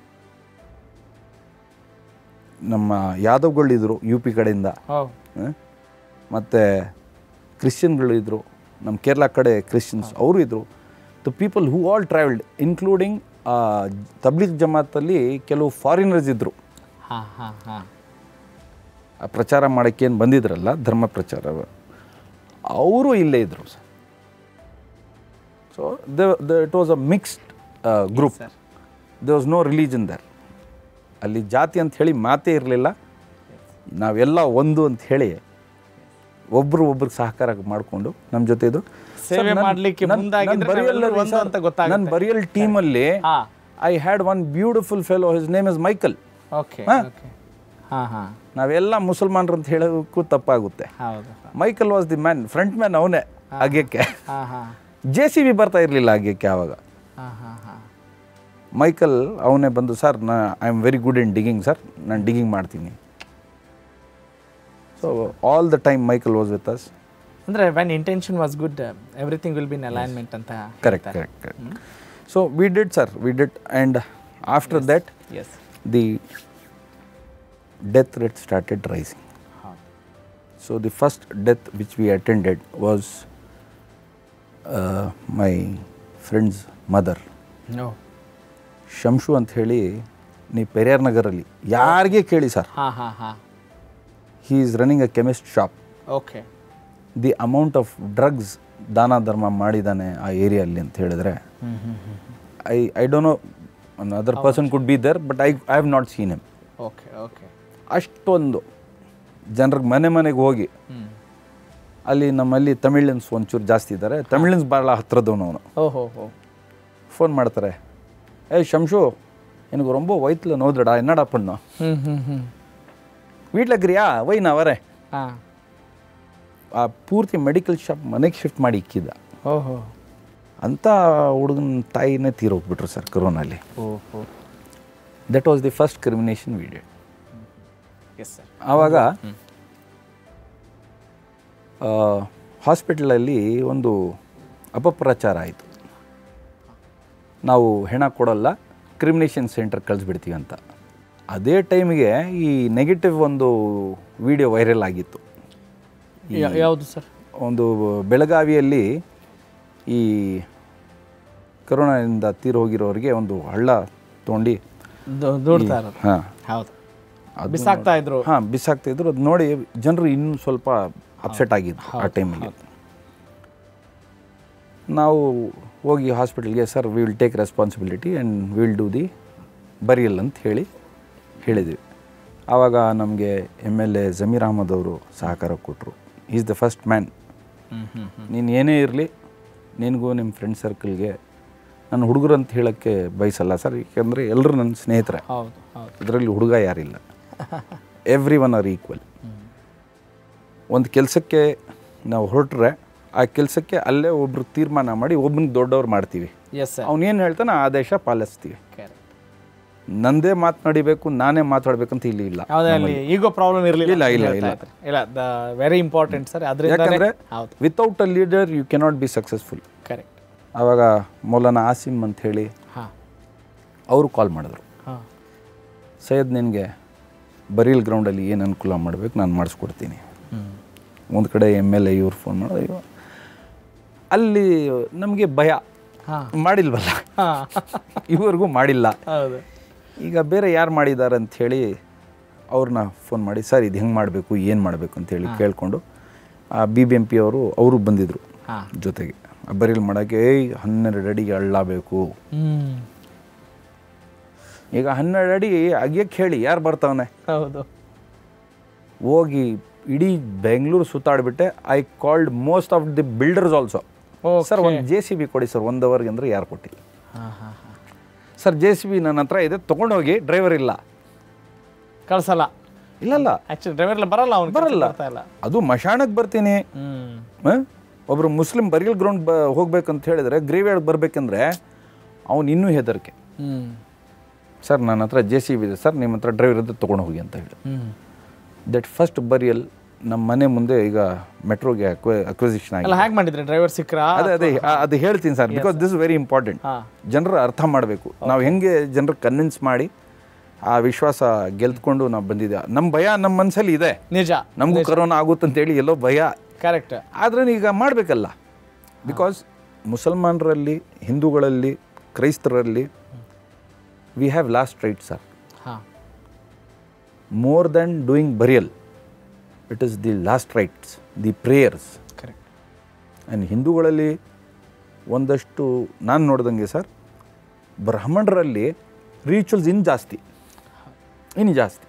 ನಮ್ಮ ಯಾದವ್ಗಳಿದ್ರು ಯು ಪಿ ಕಡೆಯಿಂದ ಓ ಮತ್ತು ಕ್ರಿಶ್ಚಿಯನ್ಗಳಿದ್ರು ನಮ್ಮ ಕೇರಳ ಕಡೆ ಕ್ರಿಶ್ಚಿಯನ್ಸ್ ಅವರು ಇದ್ದರು the people who all travelled including Tabligh ಜಮಾತಲ್ಲಿ ಕೆಲವು ಫಾರಿನರ್ಸ್ ಇದ್ದರು ಹಾಂ ಹಾಂ ಹಾಂ ಆ ಪ್ರಚಾರ ಮಾಡೋಕ್ಕೆ ಏನು ಬಂದಿದ್ರಲ್ಲ ಧರ್ಮ ಪ್ರಚಾರ ಅವರು ಇಲ್ಲೇ ಇದ್ದರು sir so the the it was a mixed group the was no religion there ಅಲ್ಲಿ ಜಾತಿ ಅಂತ ಹೇಳಿ ಮಾತೇ ಇರಲಿಲ್ಲ ನಾವೆಲ್ಲ ಒಂದು ಅಂತ ಹೇಳಿ ಒಬ್ರು ಒಬ್ರಿಗೆ ಸಹಕಾರ ಮಾಡಿಕೊಂಡು ನಮ್ಮ ಜೊತೆ ಇದ್ರು ಸೇವೆ ಮಾಡ್ಲಿಕ್ಕೆ ಮುಂದಾಗಿದ್ರೆ ನಾವೆಲ್ಲರೂ ಒಂದು ಅಂತ ಗೊತ್ತಾಗುತ್ತೆ. ನನ್ನ ಬರಿಯಲ್ ಟೀಮಲ್ಲಿ ಹಾ I had one beautiful fellow his name is Michael okay okay ಹಾಂ ಹಾಂ ನಾವೆಲ್ಲ ಮುಸಲ್ಮಾನರು ಅಂತ ಹೇಳೋಕ್ಕೂ ತಪ್ಪಾಗುತ್ತೆ ಹೌದು Michael was the man front man ಅವನೇ ಅಗ್ಯಕ್ಕೆ ಹಾಂ ಹಾಂ ಜೆ ಸಿ ಬಿ ಬರ್ತಾ ಇರಲಿಲ್ಲ ಅಗ್ಯಕ್ಕೆ ಆವಾಗ ಹಾಂ ಹಾಂ ಹಾಂ ಮೈಕಲ್ ಅವನೇ ಬಂದು ಸರ್ ನಾ I am very good in digging sir ನಾನು ಡಿಗಿಂಗ್ ಮಾಡ್ತೀನಿ so all the time Michael was with us ಅಂದರೆ when intention was good everything will be in alignment ಅಂತ correct correct correct so we did sir we did and after that as the death rate started rising ಹೌದು So the first death which we attended was my friend's mother Shamshu ಅಂತ ಹೇಳಿ ನೀವು ಪೆರಿಯಾರ್ ನಗರಲ್ಲಿ ಯಾರಿಗೆ ಕೇಳಿ sir ಹಾ ಹಾ ಹಾ he is running a chemist shop okay the amount of drugs ದಾನ ಧರ್ಮ ಮಾಡಿದ್ದಾನೆ ಆ ಏರಿಯಲ್ಲಿ ಅಂತ ಹೇಳಿದ್ರೆ I I don't know one other person could be there but I I have not seen um okay okay ಅಷ್ಟೊಂದು ಜನರಿಗೆ ಮನೆ ಮನೆಗೆ ಹೋಗಿ ಅಲ್ಲಿ ನಮ್ಮಲ್ಲಿ ತಮಿಳಿಯನ್ಸ್ ಒಂಚೂರು ಜಾಸ್ತಿ ಇದ್ದಾರೆ ತಮಿಳಿಯನ್ಸ್ ಭಾಳ ಹತ್ರದವನು ಅವನು ಓಹೋ ಹೋ ಫೋನ್ ಮಾಡ್ತಾರೆ ಏಯ್ ಶಂಶು எனக்கு ரொம்ப வயிற்றுல நோதுடா என்னடா பண்ணும் ಹ್ಮ್ ಹ್ಮ್ ಹ್ಮ್ வீட்டில் இருக்கிறியா வை நான் வரேன் ಹಾ ಆ ಪೂರ್ತಿ ಮೆಡಿಕಲ್ ಶಾಪ್ ಮನೆಗೆ ಶಿಫ್ಟ್ ಮಾಡಿ ಇಕ್ಕಿದ್ದ ಓಹೋ ಅಂಥ ಹುಡುಗನ ತಾಯಿನೇ ತೀರೋಗ್ಬಿಟ್ರು ಸರ್ ಕೊರೋನಲ್ಲಿ ಓಹೋ that was the first cremation video yes sir ಆವಾಗ ಹಾಸ್ಪಿಟಲಲ್ಲಿ ಒಂದು ಅಪಪ್ರಚಾರ ಆಯಿತು ನಾವು ಹೆಣ ಕೊಡಲ್ಲ ಕ್ರಿಮಿನೇಷನ್ ಸೆಂಟರ್ ಕಳಿಸ್ಬಿಡ್ತೀವಿ ಅಂತ ಅದೇ ಟೈಮಿಗೆ ಈ ನೆಗೆಟಿವ್ ಒಂದು ವಿಡಿಯೋ ವೈರಲ್ ಆಗಿತ್ತು ಯಾವುದು ಸರ್ ಒಂದು ಬೆಳಗಾವಿಯಲ್ಲಿ ಈ ಕರೋನಾದಿಂದ ತೀರ್ ಹೋಗಿರೋರಿಗೆ ಒಂದು ಹಳ್ಳ ತೊಗೊಂಡು ದೂಡ್ತಾ ಇರೋದು ಹಾಂ ಹೌದು ಅದು ಬಿಸಾಕ್ತಾ ಇದ್ರು ಹಾಂ ಬಿಸಾಕ್ತಾ ಇದ್ರು ಅದು ನೋಡಿ ಜನರು ಇನ್ನೂ ಸ್ವಲ್ಪ ಅಪ್ಸೆಟ್ ಆಗಿದ್ರು ಆ ಟೈಮಲ್ಲಿ ನಾವು ಹೋಗಿ ಹಾಸ್ಪಿಟಲ್ಗೆ sir we will take responsibility and will do the burial ಅಂತ ಹೇಳಿ ಹೇಳಿದ್ವಿ ಆವಾಗ ನಮಗೆ M L A Zameer Ahmed ಅವರು ಸಹಕಾರ ಕೊಟ್ಟರು ಈಸ್ ದ ಫಸ್ಟ್ ಮ್ಯಾನ್ ನೀನು ಏನೇ ಇರಲಿ ನಿನಗೂ ನಿಮ್ಮ ಫ್ರೆಂಡ್ ಸರ್ಕಲ್ಗೆ ನನ್ನ ಹುಡುಗರು ಅಂತ ಹೇಳೋಕ್ಕೆ ಬಯಸಲ್ಲ ಸರ್ ಏಕೆಂದರೆ ಎಲ್ಲರೂ ನನ್ನ ಸ್ನೇಹಿತರೆ ಹೌದು ಹೌದು ಇದರಲ್ಲಿ ಹುಡುಗ ಯಾರಿಲ್ಲ ಎವ್ರಿ ಒನ್ ಆರ್ ಈಕ್ವಲ್ ಒಂದು ಕೆಲಸಕ್ಕೆ ನಾವು ಹೊರಟ್ರೆ ಆ ಕೆಲಸಕ್ಕೆ ಅಲ್ಲೇ ಒಬ್ರು ತೀರ್ಮಾನ ಮಾಡಿ ಒಬ್ಬನಿಗೆ ದೊಡ್ಡವ್ರು ಮಾಡ್ತೀವಿ ಎಸ್ ಸರ್ ಅವನೇನು ಹೇಳ್ತಾನೆ ಆ ಆದೇಶ ಪಾಲಿಸ್ತೀವಿ ಕರೆಕ್ಟ್ ನಂದೇ ಮಾತನಾಡಿಬೇಕು ನಾನೇ ಮಾತಾಡ್ಬೇಕಂತ ಇಲ್ಲಿ ಇಲ್ಲ ಯಾವುದೇ ಅಲ್ಲಿ ಈಗೋ ಪ್ರಾಬ್ಲಮ್ ಇರಲಿಲ್ಲ ಇಲ್ಲ, ಇಲ್ಲ, ಇಲ್ಲ. ಇಲ್ಲ ದ ವೆರಿ ಇಂಪಾರ್ಟೆಂಟ್ ಸರ್ ಅದರಿಂದ ಯಾಕಂದರೆ ಹೌದು without a leader you cannot be successful correct ಆವಾಗ ಮೌಲಾನ ಆಸಿಮ್ ಅಂತ ಹೇಳಿ ಹಾಂ ಅವರು ಕಾಲ್ ಮಾಡಿದ್ರು ಹಾಂ ಸೈಯದ್ ನಿನಗೆ ಬರೀಲ್ ಗ್ರೌಂಡಲ್ಲಿ ಏನು ಅನುಕೂಲ ಮಾಡಬೇಕು ನಾನು ಮಾಡಿಸ್ಕೊಡ್ತೀನಿ ಒಂದು ಕಡೆ ಎಮ್ ಎಲ್ ಎ ಇವ್ರು ಫೋನ್ ಮಾಡೋದು ಇವ ಅಲ್ಲಿ ನಮಗೆ ಭಯ ಹಾಂ ಮಾಡಿಲ್ವಲ್ಲ ಹಾಂ ಇವ್ರಿಗೂ ಮಾಡಿಲ್ಲ ಹೌದು ಈಗ ಬೇರೆ ಯಾರು ಮಾಡಿದ್ದಾರೆ ಅಂಥೇಳಿ ಅವ್ರನ್ನ ಫೋನ್ ಮಾಡಿ ಸರ್ ಇದು ಹೆಂಗೆ ಮಾಡಬೇಕು ಏನು ಮಾಡಬೇಕು ಅಂತೇಳಿ ಕೇಳಿಕೊಂಡು ಆ ಬಿ ಬಿ ಎಂ ಪಿ ಅವರು ಅವರು ಬಂದಿದ್ದರು ಹಾಂ ಜೊತೆಗೆ ಆ ಬರೀಲ್ ಮಾಡೋಕ್ಕೆ ಏಯ್ ಹನ್ನೆರಡು ಅಡಿಗೆ ಹಳ್ಳ ಬೇಕು ಹ್ಞೂ ಈಗ ಹನ್ನೆರಡು ಅಡಿ ಅಗ್ಯಕ್ಕೆ ಹೇಳಿ ಯಾರು ಬರ್ತಾವನೆ ಹೌದು ಹೋಗಿ ಇಡೀ ಬೆಂಗಳೂರು ಸುತ್ತಾಡ್ಬಿಟ್ಟೆ I called most of the builders also Okay. Sir ಒಂದು ಜೆ ಸಿ ಬಿ ಕೊಡಿ ಸರ್ ಒಂದು ಅವರ್ಗೆ ಅಂದರೆ ಯಾರು ಕೊಟ್ಟಿಲ್ಲ ಹಾಂ ಹಾಂ ಹಾಂ ಸರ್ ಜೆ ಸಿ ಬಿ ನನ್ನ ಹತ್ರ ಇದೆ ತೊಗೊಂಡೋಗಿ ಡ್ರೈವರ್ ಇಲ್ಲ ಕಳ್ಸಲ್ಲ ಇಲ್ಲಲ್ಲ ಆ್ಯಕ್ಚುಲಿ ಡ್ರೈವರ್ ಎಲ್ಲ ಬರಲ್ಲ ಅವ್ನು ಬರಲ್ಲ. ಬರ್ತಾ ಇಲ್ಲ ಅದು ಮಶಾಣಕ್ಕೆ ಬರ್ತೀನಿ ಹ್ಞೂ ಆ? ಒಬ್ರು ಮುಸ್ಲಿಂ ಬರಿಯಲ್ ಗ್ರೌಂಡ್ ಬ ಹೋಗ್ಬೇಕಂತ ಹೇಳಿದ್ರೆ ಗ್ರೇವ್ಯಾರ್ಡ್ ಬರಬೇಕಂದ್ರೆ ಅವ್ನು ಇನ್ನೂ ಹೆದರಿಕೆ ಹ್ಞೂ ಸರ್ ನನ್ನ ಹತ್ರ ಜೆ ಸಿ ಬಿ ಇದೆ ಸರ್ ನಿಮ್ಮ ಹತ್ರ ಡ್ರೈವರ್ ಇದ್ದರೆ ತೊಗೊಂಡು ಹೋಗಿ ಅಂತ ಹೇಳಿ ಹ್ಞೂ ದಟ್ ಫಸ್ಟ್ ಬರಿಯಲ್ ನಮ್ಮ ಮನೆ ಮುಂದೆ ಈಗ ಮೆಟ್ರೋಗೆ ಅಕ್ವಿಸಿಷನ್ ಆಗಿದೆ ಎಲ್ಲ ಹ್ಯಾಕ್ ಮಾಡಿದ್ರಿ ಡ್ರೈವರ್ ಸಿಕ್ರಾ ಅದೇ ಅದೇ ಆ- ಅದು ಹೇಳ್ತೀನಿ sir because this very important ಹಾಂ ಜನರು ಅರ್ಥ ಮಾಡಬೇಕು ನಾವು ಹೆಂಗೆ ಜನರು ಕನ್ವಿನ್ಸ್ ಮಾಡಿ ಆ ವಿಶ್ವಾಸ ಗೆಲ್ತ್ಕೊಂಡು ನಾವು ಬಂದಿದ್ದೆ ನಮ್ಮ ಭಯ ನಮ್ಮ ಮನಸ್ಸಲ್ಲಿ ಇದೆ ನಿಜ ನಮಗೂ ಕರೋನಾ ಆಗುತ್ತಂತೇಳಿ ಎಲ್ಲೋ ಭಯ ಕರೆಕ್ಟ್ ಆದರೆ ಈಗ ಮಾಡಬೇಕಲ್ಲ ಬಿಕಾಸ್ ಮುಸಲ್ಮಾನರಲ್ಲಿ ಹಿಂದೂಗಳಲ್ಲಿ ಕ್ರೈಸ್ತರಲ್ಲಿ we have lost right sir ಹಾಂ more than doing burial it is the last rites the prayers correct and ಹಿಂದೂಗಳಲ್ಲಿ ಒಂದಷ್ಟು ನಾನು ನೋಡ್ದಂಗೆ ಸರ್ ಬ್ರಾಹ್ಮಣರಲ್ಲಿ ರಿಚುವಲ್ಸ್ ಇನ್ನು ಜಾಸ್ತಿ ಇನ್ನು ಜಾಸ್ತಿ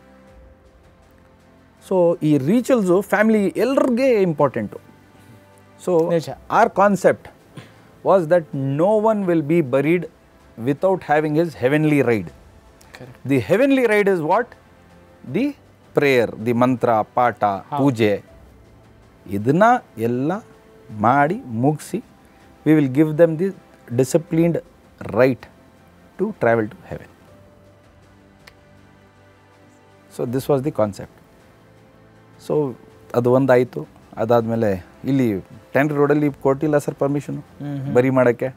ಸೊ ಈ ರಿಚುವಲ್ಸು ಫ್ಯಾಮಿಲಿ ಎಲ್ರಿಗೆ ಇಂಪಾರ್ಟೆಂಟು ಸೊ ನಿಜ. Our concept was that no one will be buried without having his heavenly ride correct the heavenly ride is what the prayer the ಮಂತ್ರ ಪಾಠ ಪೂಜೆ ಇದನ್ನ ಎಲ್ಲ ಮಾಡಿ ಮುಗಿಸಿ we will give them the disciplined right to travel to heaven so this was the concept so ಅದು ಒಂದಾಯಿತು ಅದಾದಮೇಲೆ ಇಲ್ಲಿ ಟ್ಯಾಂಡ್ರಿ ರೋಡಲ್ಲಿ ಕೊಟ್ಟಿಲ್ಲ ಸರ್ ಪರ್ಮಿಷನು ಬರಿ ಮಾಡೋಕ್ಕೆ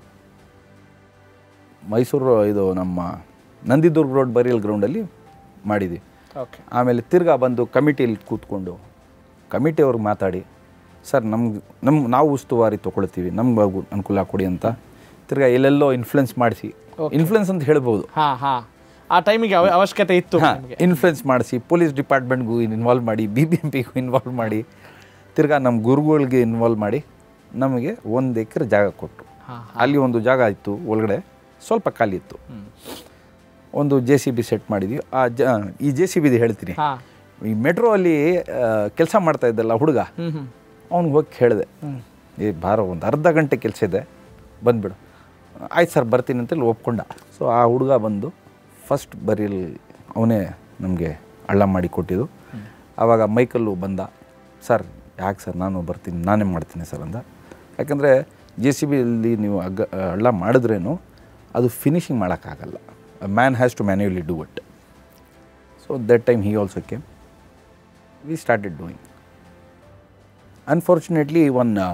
ಮೈಸೂರು ಇದು ನಮ್ಮ ನಂದಿದುರ್ಗ ರೋಡ್ ಬರಿಯಲ್ ಗ್ರೌಂಡಲ್ಲಿ ಮಾಡಿದ್ವಿ ಓಕೆ ಆಮೇಲೆ ತಿರ್ಗಾ ಬಂದು ಕಮಿಟಿಯಲ್ಲಿ ಕೂತ್ಕೊಂಡು ಕಮಿಟಿಯವ್ರಿಗೆ ಮಾತಾಡಿ ಸರ್ ನಮ್ಗೆ ನಮ್ಮ ನಾವು ಉಸ್ತುವಾರಿ ತೊಗೊಳ್ತೀವಿ ನಮ್ಗೆ ಆಗು- ಅನುಕೂಲ ಕೊಡಿ ಅಂತ ತಿರ್ಗಾ ಎಲ್ಲೆಲ್ಲೋ ಇನ್ಫ್ಲುಯೆನ್ಸ್ ಮಾಡಿಸಿ ಇನ್ಫ್ಲುಯೆನ್ಸ್ ಅಂತ ಹೇಳ್ಬೋದು ಹಾ ಹಾ ಆ ಟೈಮಿಗೆ ಅವಶ್ಯಕತೆ ಇತ್ತು ನಿಮ್ಗೆ ಇನ್ಫ್ಲುಯೆನ್ಸ್ ಮಾಡಿಸಿ ಪೊಲೀಸ್ ಡಿಪಾರ್ಟ್ಮೆಂಟ್ಗೂ ಇನ್ವಾಲ್ವ್ ಮಾಡಿ ಬಿ ಬಿ ಎಂ ಪಿಗೂ ಇನ್ವಾಲ್ವ್ ಮಾಡಿ ತಿರ್ಗಾ ನಮ್ಮ ಗುರುಗಳಿಗೆ ಇನ್ವಾಲ್ವ್ ಮಾಡಿ ನಮಗೆ ಒಂದು ಎಕರೆ ಜಾಗ ಕೊಟ್ಟರು ಅಲ್ಲಿ ಒಂದು ಜಾಗ ಇತ್ತು ಒಳಗಡೆ ಸ್ವಲ್ಪ ಖಾಲಿ ಇತ್ತು ಒಂದು ಜೆ ಸಿ ಬಿ ಸೆಟ್ ಮಾಡಿದ್ವಿ ಆ ಜ ಈ ಜೆ ಸಿ ಬಿದು ಹೇಳ್ತೀನಿ ಹಾ ಈ ಮೆಟ್ರೋ ಅಲ್ಲಿ ಕೆಲಸ ಮಾಡ್ತಾ ಇದ್ದಲ್ಲ ಹುಡುಗ ಹ್ಮ್ ಹ್ಮ್ ಅವ್ನಿಗೆ ಹೋಗಿ ಹೇಳಿದೆ ಏ ಬಾರೋ ಒಂದು ಅರ್ಧ ಗಂಟೆ ಕೆಲಸ ಇದೆ ಬಂದುಬಿಡು ಆಯ್ತು ಸರ್ ಬರ್ತೀನಿ ಅಂತೇಳಿ ಒಪ್ಕೊಂಡ ಸೊ ಆ ಹುಡುಗ ಬಂದು ಫಸ್ಟ್ ಬರೀಲ್ ಅವನೇ ನಮಗೆ ಹಳ್ಳ ಮಾಡಿ ಕೊಟ್ಟಿದ್ದು ಆವಾಗ ಮೈಕಲ್ಲು ಬಂದ ಸರ್ ಯಾಕೆ ಸರ್ ನಾನು ಬರ್ತೀನಿ ನಾನೇ ಮಾಡ್ತೀನಿ ಸರ್ ಅಂದ ಯಾಕಂದರೆ ಜೆ ಸಿ ಬಿಯಲ್ಲಿ ನೀವು ಅಗ್ಗ ಹಳ್ಳ ಮಾಡಿದ್ರೇನು ಅದು ಫಿನಿಶಿಂಗ್ ಮಾಡೋಕ್ಕಾಗಲ್ಲ man has to manually do it so that time he also came we started doing Unfortunately, one uh,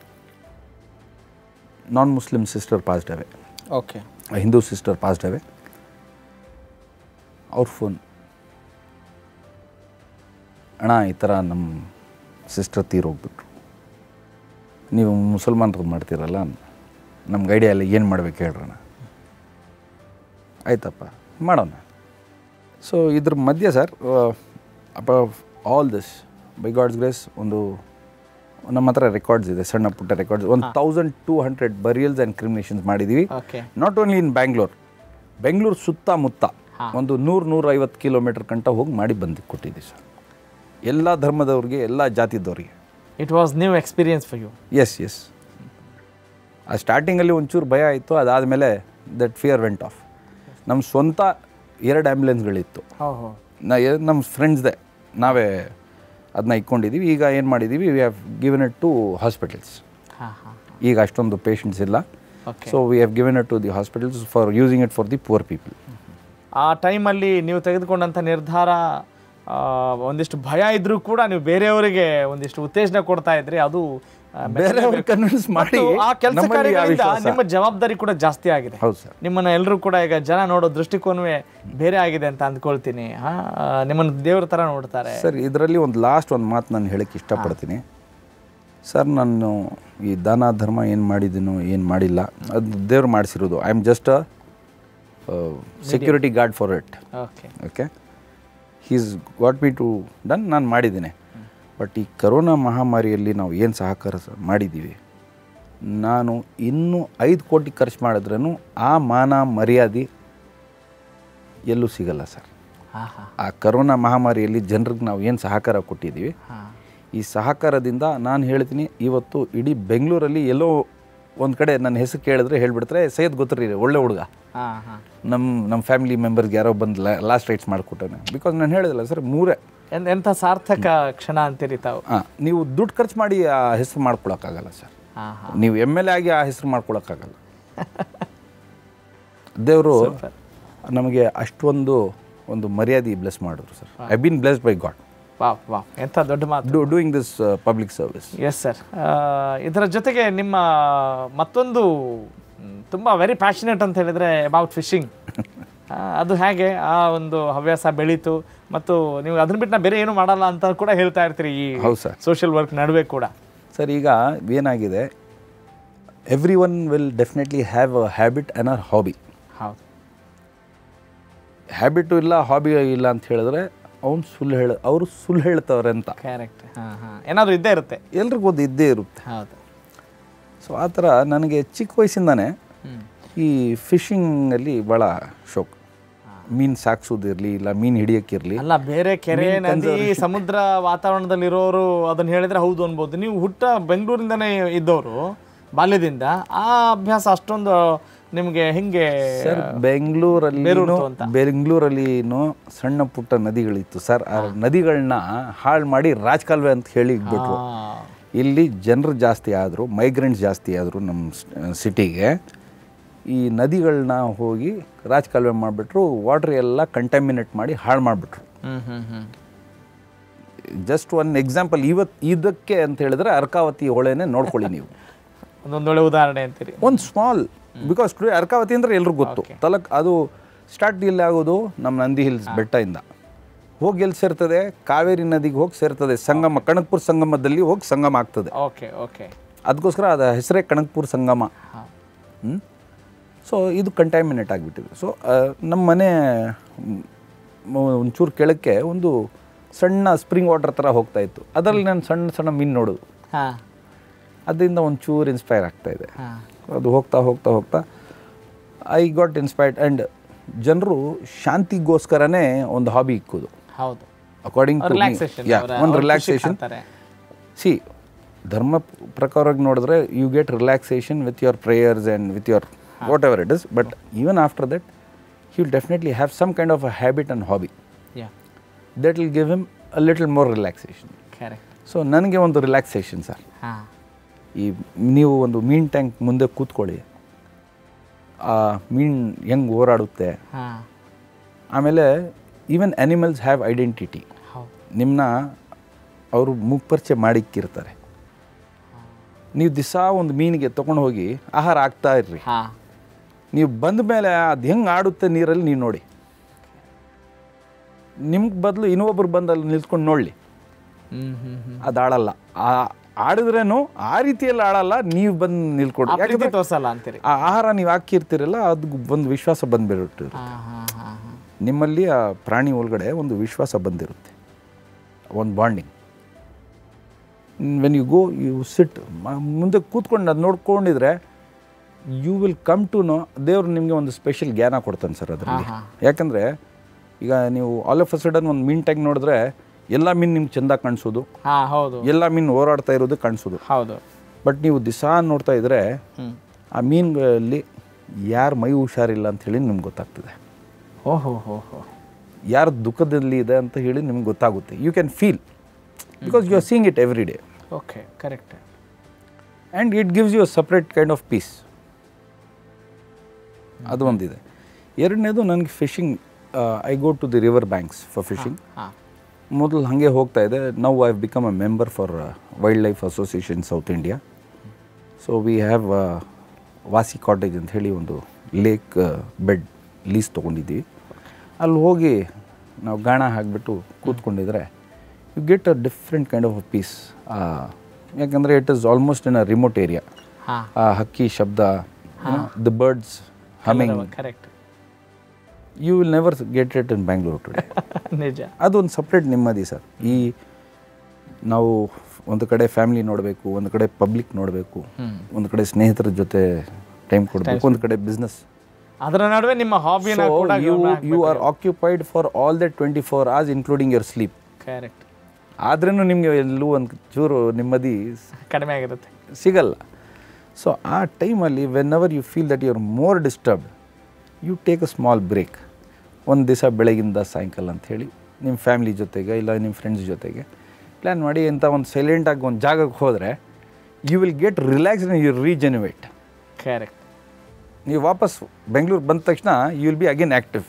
non-Muslim sister passed away. Okay A Hindu sister passed away. ಅವ್ರ phone ಅಣ್ಣ ಈ ಥರ ನಮ್ಮ ಸಿಸ್ಟರ್ ತೀರೋಗ್ಬಿಟ್ರು ನೀವು ಮುಸಲ್ಮಾನರು ಮಾಡ್ತೀರಲ್ಲ ನಮ್ಗೆ ಐಡಿಯಾ ಇಲ್ಲ ಏನು ಮಾಡ್ಬೇಕು ಹೇಳ್ರಣ ಆಯ್ತಪ್ಪ ಮಾಡೋಣ ಸೊ ಇದ್ರ ಮಧ್ಯೆ ಸರ್ ಅಪ all this by God's grace ಒಂದು ನಮ್ಮ ಹತ್ರ ರೆಕಾರ್ಡ್ಸ್ ಇದೆ ಸಣ್ಣ ಪುಟ್ಟ ರೆಕಾರ್ಡ್ಸ್ ಒಂದು thousand two hundred burials and cremations ಮಾಡಿದ್ದೀವಿ okay not only in Bangalore Bengaluru ಸುತ್ತಮುತ್ತ ಒಂದು ನೂರು ನೂರೈವತ್ತು ಕಿಲೋಮೀಟರ್ ಗಂಟ ಹೋಗಿ ಮಾಡಿ ಬಂದು ಕೊಟ್ಟಿದ್ದೀವಿ ಸರ್ ಎಲ್ಲ ಧರ್ಮದವ್ರಿಗೆ ಎಲ್ಲ ಜಾತಿದವ್ರಿಗೆ it was new experience for us yes ಆ ಸ್ಟಾರ್ಟಿಂಗಲ್ಲಿ ಒಂಚೂರು ಭಯ ಆಯಿತು ಅದಾದಮೇಲೆ ದಟ್ ಫಿಯರ್ ವೆಂಟ್ ಆಫ್ ನಮ್ಮ ಸ್ವಂತ ಎರಡು ಆ್ಯಂಬುಲೆನ್ಸ್ಗಳಿತ್ತು ಹೋ ಹೋ ನಾ ಎ- ನಮ್ಮ ಫ್ರೆಂಡ್ಸ್ದೆ ನಾವೇ ಅದನ್ನ ಇಟ್ಕೊಂಡಿದ್ದೀವಿ ಈಗ ಏನು ಮಾಡಿದ್ದೀವಿ we have given it to hospitals ಹಾ ಹಾ ಈಗ ಅಷ್ಟೊಂದು ಪೇಷಂಟ್ಸ್ ಇಲ್ಲ okay so we have given it to the hospitals for using it for the poor people ಆ ಟೈಮಲ್ಲಿ ನೀವು ತೆಗೆದುಕೊಂಡಂಥ ನಿರ್ಧಾರ ಆ, ಒಂದಿಷ್ಟು ಭಯ ಇದ್ರೂ ಕೂಡ ನೀವು ಬೇರೆಯವರಿಗೆ ಒಂದಿಷ್ಟು ಉತ್ತೇಜನ ಕೊಡ್ತಾ ಇದ್ರಿ ಅದು ಆ, ಬೇರೆಯವ್ರಿಗೆ ಕನ್ವಿನ್ಸ್ ಮಾಡಿ ಮತ್ತು ಆ ಕೆಲಸ ನಮ್ಮಲ್ಲಿ ಆ ಕಾರ್ಯಗಳಿಂದ ವಿಶ್ವಾಸ. ನಿಮ್ಮ ಜವಾಬ್ದಾರಿ ಕೂಡ ಜಾಸ್ತಿ ಆಗಿದೆ ಹೌದು ಸರ್ ನಿಮ್ಮನ್ನ ಎಲ್ಲರೂ ಕೂಡ ಈಗ ಜನ ನೋಡೋ ದೃಷ್ಟಿಕೋನವೇ ಬೇರೆ ಆಗಿದೆ ಅಂತ ಅಂದ್ಕೊಳ್ತೀನಿ ಹಾ ಆ, ನಿಮ್ಮನ್ನ ದೇವ್ರ ತರ ನೋಡ್ತಾರೆ ಸರ್ ಇದರಲ್ಲಿ ಒಂದು ಲಾಸ್ಟ್ ಒಂದು ಮಾತು ನಾನು ಹೇಳಕ್ಕೆ ಇಷ್ಟಪಡ್ತೀನಿ ಸರ್ ನಾನು ಈ ದಾನ ಧರ್ಮ ಏನು ಮಾಡಿದ್ದೀನೋ ಏನು ಮಾಡಿಲ್ಲ ಅದು ದೇವ್ರು ಮಾಡಿಸಿರೋದು I am just a security guard for it okay okay he's got me to done ನಾನು ಮಾಡಿದ್ದೀನಿ ಬಟ್ ಈ ಕರೋನಾ ಮಹಾಮಾರಿಯಲ್ಲಿ ನಾವು ಏನು ಸಹಕಾರ ಸ- ಮಾಡಿದ್ದೀವಿ ನಾನು ಇನ್ನೂ ಐದು ಕೋಟಿ ಖರ್ಚು ಮಾಡಿದ್ರೂ ಆ ಮಾನ ಮರ್ಯಾದೆ ಎಲ್ಲೂ ಸಿಗಲ್ಲ ಸರ್ ಹಾ ಹಾ ಆ ಕರೋನಾ ಮಹಾಮಾರಿಯಲ್ಲಿ ಜನರಿಗೆ ನಾವು ಏನು ಸಹಕಾರ ಕೊಟ್ಟಿದ್ದೀವಿ ಹಾ ಈ ಸಹಕಾರದಿಂದ ನಾನು ಹೇಳ್ತೀನಿ ಇವತ್ತು ಇಡೀ ಬೆಂಗಳೂರಲ್ಲಿ ಎಲ್ಲೋ ಒಂದು ಕಡೆ ನನ್ನ ಹೆಸರು ಕೇಳಿದ್ರೆ ಹೇಳ್ಬಿಡ್ತಾರೆ ಸೈಯದ್ ಗೊತ್ತಿರಿ ಒಳ್ಳೆ ಹುಡುಗ ಹಾ ಹಾ ನಮ್ಮ ನಮ್ಮ ಫ್ಯಾಮಿಲಿ ಮೆಂಬರ್ಗೆ ಯಾರೋ ಬಂದು ಲಾಸ್ಟ್ ರೈಟ್ಸ್ ಮಾಡಿಕೊಟ್ಟಾನೆ ಬಿಕಾಸ್ ನಾನು ಹೇಳಿದಲ್ಲ ಸರ್ ಮೂರೇ ಎಂತ ಎಂಥ ಸಾರ್ಥಕ ಕ್ಷಣ ಅಂತೀರಿ ತಾವು ಹಾಂ ನೀವು ದುಡ್ಡು ಖರ್ಚು ಮಾಡಿ ಆ ಹೆಸರು ಮಾಡ್ಕೊಳಕ್ಕಾಗಲ್ಲ ಸರ್ ಹಾ ಹಾ ನೀವು ಎಮ್ ಎಲ್ ಎ ಆಗಿ ಆ ಹೆಸರು ಮಾಡ್ಕೊಳಕ್ಕಾಗಲ್ಲ ದೇವರು ನಮಗೆ ಅಷ್ಟೊಂದು ಒಂದು ಮರ್ಯಾದೆ ಬ್ಲೆಸ್ ಮಾಡಿದ್ರು sir I been blessed by God wow wow ಎಂಥ ದೊಡ್ಡ ಮಾತು do doing this public service yes sir ಇದರ ಜೊತೆಗೆ ನಿಮ್ಮ ಮತ್ತೊಂದು ಮ್, ತುಂಬಾ ವೆರಿ ಪ್ಯಾಷನೇಟ್ ಅಂತ ಹೇಳಿದ್ರೆ ಅಬೌಟ್ ಫಿಶಿಂಗ್ ಅದು ಹೇಗೆ ಆ ಒಂದು ಹವ್ಯಾಸ ಬೆಳೀತು ಮತ್ತು ನೀವು ಅದನ್ನ ಬಿಟ್ಟು ನಾ ಬೇರೆ ಏನು ಮಾಡಲ್ಲ ಅಂತ ಕೂಡ ಹೇಳ್ತಾ ಇರ್ತೀರಿ ಈ ಹೌದು ಸರ್ ಸೋಷಿಯಲ್ ವರ್ಕ್ ನಡುವೆ ಕೂಡ ಸರ್ ಈಗ ಏನಾಗಿದೆ every one will definitely have a habit and uh hobby ಹೌದು ಹ್ಯಾಬಿಟು ಇಲ್ಲ ಹಾಬಿ ಇಲ್ಲ ಅಂತ ಹೇಳಿದ್ರೆ ಅವ್ನು ಸುಳ್ಳು ಹೇಳ ಅವರು ಸುಳ್ಳು ಹೇಳ್ತವ್ರೆ ಅಂತ ಕರೆಕ್ಟ್ ಹಾಂ ಹಾಂ ಏನಾದರೂ ಇದ್ದೇ ಇರುತ್ತೆ ಎಲ್ರಿಗೂ ಒಂದು ಇದ್ದೇ ಇರುತ್ತೆ ಹೌದು ಸೊ ಆ ಥರ ನನಗೆ ಚಿಕ್ಕ ವಯಸ್ಸಿಂದಾನೇ ಹ್ಮ್. ಈ ಫಿಶಿಂಗಲ್ಲಿ ಭಾಳ ಶೋಕ್ ಮೀನು ಸಾಕ್ಸೋದಿರಲಿ ಇಲ್ಲ ಮೀನು ಹಿಡಿಯೋಕ್ಕಿರಲಿ ಅಲ್ಲ ಬೇರೆ ಕೆರೆ ನದಿ ಸಮುದ್ರ ವಾತಾವರಣದಲ್ಲಿರೋರು ಅದನ್ನ ಹೇಳಿದ್ರೆ ಹೌದು ಅನ್ಬೋದು ನೀವು ಹುಟ್ಟ ಬೆಂಗಳೂರಿಂದನೇ ಇದ್ದವರು ಬಾಲ್ಯದಿಂದ ಆ ಅಭ್ಯಾಸ ಅಷ್ಟೊಂದು ನಿಮಗೆ ಹಿಂಗೆ ಸರ್ ಬೆಂಗಳೂರಲ್ಲಿ ಬೇರೂರ್ತು ಅಂತ. ಬೆಂಗಳೂರಲ್ಲಿನೂ ಸಣ್ಣ ಪುಟ್ಟ ನದಿಗಳಿತ್ತು ಸರ್ ಆ ನದಿಗಳನ್ನ ಹಾಳು ಮಾಡಿ ರಾಜಕಾಲುವೆ ಅಂತ ಹೇಳಿ ಬಿಟ್ರು ಆ, ಇಲ್ಲಿ ಜನರು ಜಾಸ್ತಿ ಆದರು ಮೈಗ್ರೆಂಟ್ಸ್ ಜಾಸ್ತಿ ಆದರು ನಮ್ಮ ಸಿಟಿಗೆ ಈ ನದಿಗಳನ್ನ ಹೋಗಿ ರಾಜಕಾಲುವೆ ಮಾಡಿಬಿಟ್ರು ವಾಟ್ರ್ ಎಲ್ಲ ಕಂಟಾಮಿನೇಟ್ ಮಾಡಿ ಹಾಳು ಮಾಡಿಬಿಟ್ರು ಹ್ಮ್ ಹ್ಮ್ ಹ್ಮ್ ಜಸ್ಟ್ ಒನ್ ಎಕ್ಸಾಂಪಲ್ ಇವತ್ತು ಇದಕ್ಕೆ ಅಂತ ಹೇಳಿದ್ರೆ ಅರ್ಕಾವತಿ ಹೊಳೆನೇ ನೋಡ್ಕೊಳ್ಳಿ ನೀವು ಒಂದೊಂದೊಳ್ಳೆ ಉದಾಹರಣೆ ಅಂತೀರಿ ಒಂದು ಸ್ಮಾಲ್ ಬಿಕಾಸ್ ಟುಡೇ ಅರ್ಕಾವತಿ ಅಂದ್ರೆ ಎಲ್ರಿಗೂ ಗೊತ್ತು ತಲಕ್ ಅದು ಸ್ಟಾರ್ಟ್ ಇಲ್ಲಿ ಆಗೋದು ನಮ್ಮ ನಂದಿ ಹಿಲ್ಸ್ ಬೆಟ್ಟದಿಂದ ಹೋಗಿ ಎಲ್ಲಿ ಸೇರ್ತದೆ ಕಾವೇರಿ ನದಿಗೆ ಹೋಗಿ ಸೇರ್ತದೆ ಸಂಗಮ ಕನಕಪುರ ಸಂಗಮದಲ್ಲಿ ಹೋಗಿ ಸಂಗಮ ಆಗ್ತದೆ ಓಕೆ ಓಕೆ ಅದಕ್ಕೋಸ್ಕರ ಅದು ಹೆಸರೇ ಕನಕಪುರ ಸಂಗಮ ಹಾಂ ಸೊ ಇದು ಕಂಟ್ಯಾಮಿನೇಟ್ ಆಗಿಬಿಟ್ಟಿದೆ ಸೊ ನಮ್ಮ ಮನೆ ಮ್, ಒಂಚೂರು ಕೆಳಕ್ಕೆ ಒಂದು ಸಣ್ಣ ಸ್ಪ್ರಿಂಗ್ ವಾಟರ್ ಥರ ಹೋಗ್ತಾ ಇತ್ತು ಅದರಲ್ಲಿ ನಾನು ಸಣ್ಣ ಸಣ್ಣ ಮೀನು ನೋಡೋದು ಹಾಂ ಅದರಿಂದ ಒಂಚೂರು ಇನ್ಸ್ಪೈರ್ ಆಗ್ತಾ ಇದೆ ಹಾಂ ಅದು ಹೋಗ್ತಾ ಹೋಗ್ತಾ ಹೋಗ್ತಾ ಐ ಗಾಟ್ ಇನ್ಸ್ಪೈರ್ಡ್ ಆ್ಯಂಡ್ ಜನರು ಶಾಂತಿಗೋಸ್ಕರನೇ ಒಂದು ಹಾಬಿ ಇಕ್ಕೋದು ಹೌದು ಅಕಾರ್ಡಿಂಗ್ ಟು ರಿಲ್ಯಾಕ್ಸೇಷನ್ ಯಾ ಒಂದು ರಿಲ್ಯಾಕ್ಸೇಷನ್ ಸಿ ಧರ್ಮ ಪ್ರಕಾರವಾಗಿ ನೋಡಿದ್ರೆ you get relaxation with your prayers and with your whatever it is but even after that he will definitely have some kind of a habit and hobby yeah that will give him a little more relaxation correct so ನನಗೆ ಒಂದು relaxation sir ಹಾಂ ಈ ನೀವು ಒಂದು ಮೀನ್ tank ಮುಂದೆ ಕೂತ್ಕೊಳ್ಳಿ ಆ ಮೀನ್ ಹೆಂಗೆ ಓಡಾಡುತ್ತೆ ಹಾಂ ಆಮೇಲೆ ಈವನ್ ಆ್ಯನಿಮಲ್ಸ್ ಹ್ಯಾವ್ ಐಡೆಂಟಿಟಿ ಹೌದು ನಿಮ್ಮನ್ನ ಅವರು ಮುಖಪರಿಚಯ ಮಾಡಿಕ್ಕಿರ್ತಾರೆ ನೀವು ದಿವಸ ಒಂದು ಮೀನಿಗೆ ತೊಗೊಂಡು ಹೋಗಿ ಆಹಾರ ಹಾಕ್ತಾ ಇರ್ರಿ ಹಾಂ ನೀವು ಬಂದ ಮೇಲೆ ಅದು ಹೆಂಗೆ ಆಡುತ್ತೆ ನೀರಲ್ಲಿ ನೀವು ನೋಡಿ ನಿಮ್ಗೆ ಬದಲು ಇನ್ನೊಬ್ಬರು ಬಂದು ಅಲ್ಲಿ ನಿಲ್ತ್ಕೊಂಡು ನೋಡಲಿ ಹ್ಞೂ ಹ್ಞೂ ಹ್ಞೂ ಅದು ಆಡಲ್ಲ ಆ ಆಡಿದ್ರೇನು ಆ ರೀತಿಯಲ್ಲಿ ಆಡಲ್ಲ ನೀವು ಬಂದು ನಿಲ್ಕೊಡಿ ಆ ಪ್ರೀತಿ ಯಾಕಂದ್ರೆ ತೋರ್ಸಲ್ಲ ಅಂತೀರಿ ಆ ಆಹಾರ ನೀವು ಹಾಕಿರ್ತೀರಲ್ಲ ಅದು ಒಂದು ವಿಶ್ವಾಸ ಬಂದ್ಬಿಡುತ್ತೆ ಹಾಂ ಹಾಂ ಹಾಂ ಹಾಂ ನಿಮ್ಮಲ್ಲಿ ಆ ಪ್ರಾಣಿ ಒಳಗಡೆ ಒಂದು ವಿಶ್ವಾಸ ಬಂದಿರುತ್ತೆ ಒಂದು bonding when you go you sit ಮುಂದೆ ಕೂತ್ಕೊಂಡು ಅದು ನೋಡ್ಕೊಂಡಿದ್ರೆ you will come to know ದೇವ್ರು ನಿಮಗೆ ಒಂದು ಸ್ಪೆಷಲ್ ಜ್ಞಾನ ಕೊಡ್ತಾನೆ ಸರ್ ಅದರಲ್ಲಿ ಯಾಕಂದರೆ ಈಗ ನೀವು ಆಲ್ ಆಫ್ ಅ ಸಡನ್ ಒಂದು ಮೀನ್ ಟ್ಯಾಂಕ್ ನೋಡಿದ್ರೆ ಎಲ್ಲ ಮೀನು ನಿಮ್ಗೆ ಚೆಂದ ಕಾಣಿಸೋದು ಹಾಂ ಹೌದು ಎಲ್ಲ ಮೀನು ಓಡಾಡ್ತಾ ಇರೋದು ಕಾಣಿಸೋದು ಹೌದು ಬಟ್ ನೀವು ದಿವಸ ನೋಡ್ತಾ ಇದ್ದರೆ ಹ್ಞೂ ಆ ಮೀನುಗಳಲ್ಲಿ ಯಾರು ಮೈ ಹುಷಾರಿಲ್ಲ ಅಂತ ಹೇಳಿ ನಿಮ್ಗೆ ಗೊತ್ತಾಗ್ತದೆ ಓಹೋ ಹೋ ಹೋ ಯಾರು ದುಃಖದಲ್ಲಿ ಇದೆ ಅಂತ ಹೇಳಿ ನಿಮ್ಗೆ ಗೊತ್ತಾಗುತ್ತೆ you can feel because you are seeing it every day okay correct and it gives you a separate kind of peace ಅದು ಒಂದಿದೆ ಎರಡನೇದು ನನಗೆ fishing I go to the river banks for fishing ಹಾಂ ಮೊದಲು ಹಾಗೆ ಹೋಗ್ತಾ ಇದೆ now I become a member for wildlife association South India so we have ವಾಸಿ ಕಾಟೇಜ್ ಅಂತ ಹೇಳಿ ಒಂದು ಲೇಕ್ ಬೆಡ್ ಲೀಸ್ ತೊಗೊಂಡಿದ್ದೀವಿ ಅಲ್ಲಿ ಹೋಗಿ ನಾವು ಗಾಣ ಹಾಕಿಬಿಟ್ಟು ಕೂತ್ಕೊಂಡಿದ್ರೆ you get a different kind of a peace ಯಾಕಂದರೆ it is almost in a remote area ಹಾಂ ಆ ಹಕ್ಕಿ ಶಬ್ದ the birds humming correct you will never get it in Bangalore today ನಿಜ ಅದೊಂದು ಸಪ್ರೇಟ್ ನೆಮ್ಮದಿ ಸರ್ ಈ ನಾವು ಒಂದು ಕಡೆ ಫ್ಯಾಮಿಲಿ ನೋಡಬೇಕು ಒಂದು ಕಡೆ ಪಬ್ಲಿಕ್ ನೋಡಬೇಕು ಒಂದು ಕಡೆ ಸ್ನೇಹಿತರ ಜೊತೆ ಟೈಮ್ ಕೊಡಬೇಕು ಒಂದು ಕಡೆ ಬಿಸ್ನೆಸ್ ಅದರ ನಡುವೆ ನಿಮ್ಮ ಹಾಬಿನ ಕೂಡ you you are occupied for all the twenty four hours including your sleep correct ಆದ್ರೂ ನಿಮಗೆ ಎಲ್ಲೂ ಒಂದು ಚೂರು ನೆಮ್ಮದಿ ಕಡಿಮೆ ಆಗಿರುತ್ತೆ ಸಿಗಲ್ಲ ಸೊ ಆ ಟೈಮಲ್ಲಿ whenever you feel that you are more disturbed you take a small break ಒಂದು ದಿವಸ ಬೆಳಗಿಂದ ಸಾಯಂಕಾಲ ಅಂತ ಹೇಳಿ ನಿಮ್ಮ ಫ್ಯಾಮಿಲಿ ಜೊತೆಗೆ ಇಲ್ಲ ನಿಮ್ಮ ಫ್ರೆಂಡ್ಸ್ ಜೊತೆಗೆ ಪ್ಲ್ಯಾನ್ ಮಾಡಿ ಇಂಥ ಒಂದು ಸೈಲೆಂಟಾಗಿ ಒಂದು ಜಾಗಕ್ಕೆ ಹೋದರೆ you will get relax you rejuvenate correct ನೀವು ವಾಪಸ್ ಬೆಂಗಳೂರು ಬಂದ ತಕ್ಷಣ you will be again active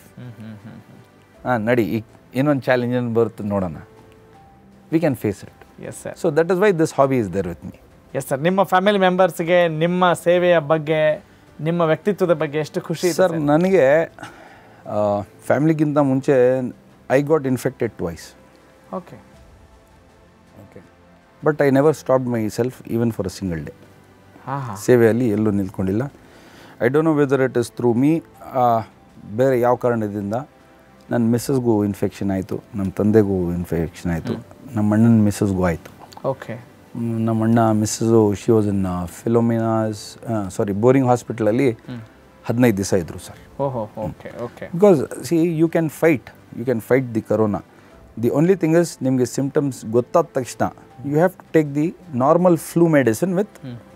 ಹಾಂ ನಡಿ ಈಗ ಇನ್ನೊಂದು ಚಾಲೆಂಜ್ ಏನು ಬರುತ್ತೆ ನೋಡೋಣ we can face it yes sir so that is why this hobby is there with me yes sir ನಿಮ್ಮ ಫ್ಯಾಮಿಲಿ ಮೆಂಬರ್ಸ್ಗೆ ನಿಮ್ಮ ಸೇವೆಯ ಬಗ್ಗೆ ನಿಮ್ಮ ವ್ಯಕ್ತಿತ್ವದ ಬಗ್ಗೆ ಎಷ್ಟು ಖುಷಿ ಇದೆ ಸರ್ ನನಗೆ ಫ್ಯಾಮ್ಲಿಗಿಂತ ಮುಂಚೆ I got infected twice okay okay but I never stop myself even for a single day ಹಾಂ ಹಾಂ ಸೇವೆಯಲ್ಲಿ ಎಲ್ಲೂ ನಿಲ್ಕೊಂಡಿಲ್ಲ I don't know whether it is through me ಬೇರೆ ಯಾವ ಕಾರಣದಿಂದ ನನ್ನ ಮಿಸ್ಸಸ್ಗೂ ಇನ್ಫೆಕ್ಷನ್ ಆಯಿತು ನಮ್ಮ ತಂದೆಗೂ ಇನ್ಫೆಕ್ಷನ್ ಆಯಿತು ನಮ್ಮ ಅಣ್ಣನ ಮಿಸ್ಸಸ್ಗೂ ಆಯಿತು ಓಕೆ ನಮ್ಮ ಅಣ್ಣ missus she was in Philomena's sorry Bowring ಹಾಸ್ಪಿಟ್ಲಲ್ಲಿ ಹದಿನೈದು ದಿವಸ ಇದ್ದರು ಸರ್ ಓಹೋ okay okay because see you can fight you can fight the corona the only thing is ನಿಮಗೆ ಸಿಮ್ಟಮ್ಸ್ ಗೊತ್ತಾದ ತಕ್ಷಣ you have to take the normal flu medicine with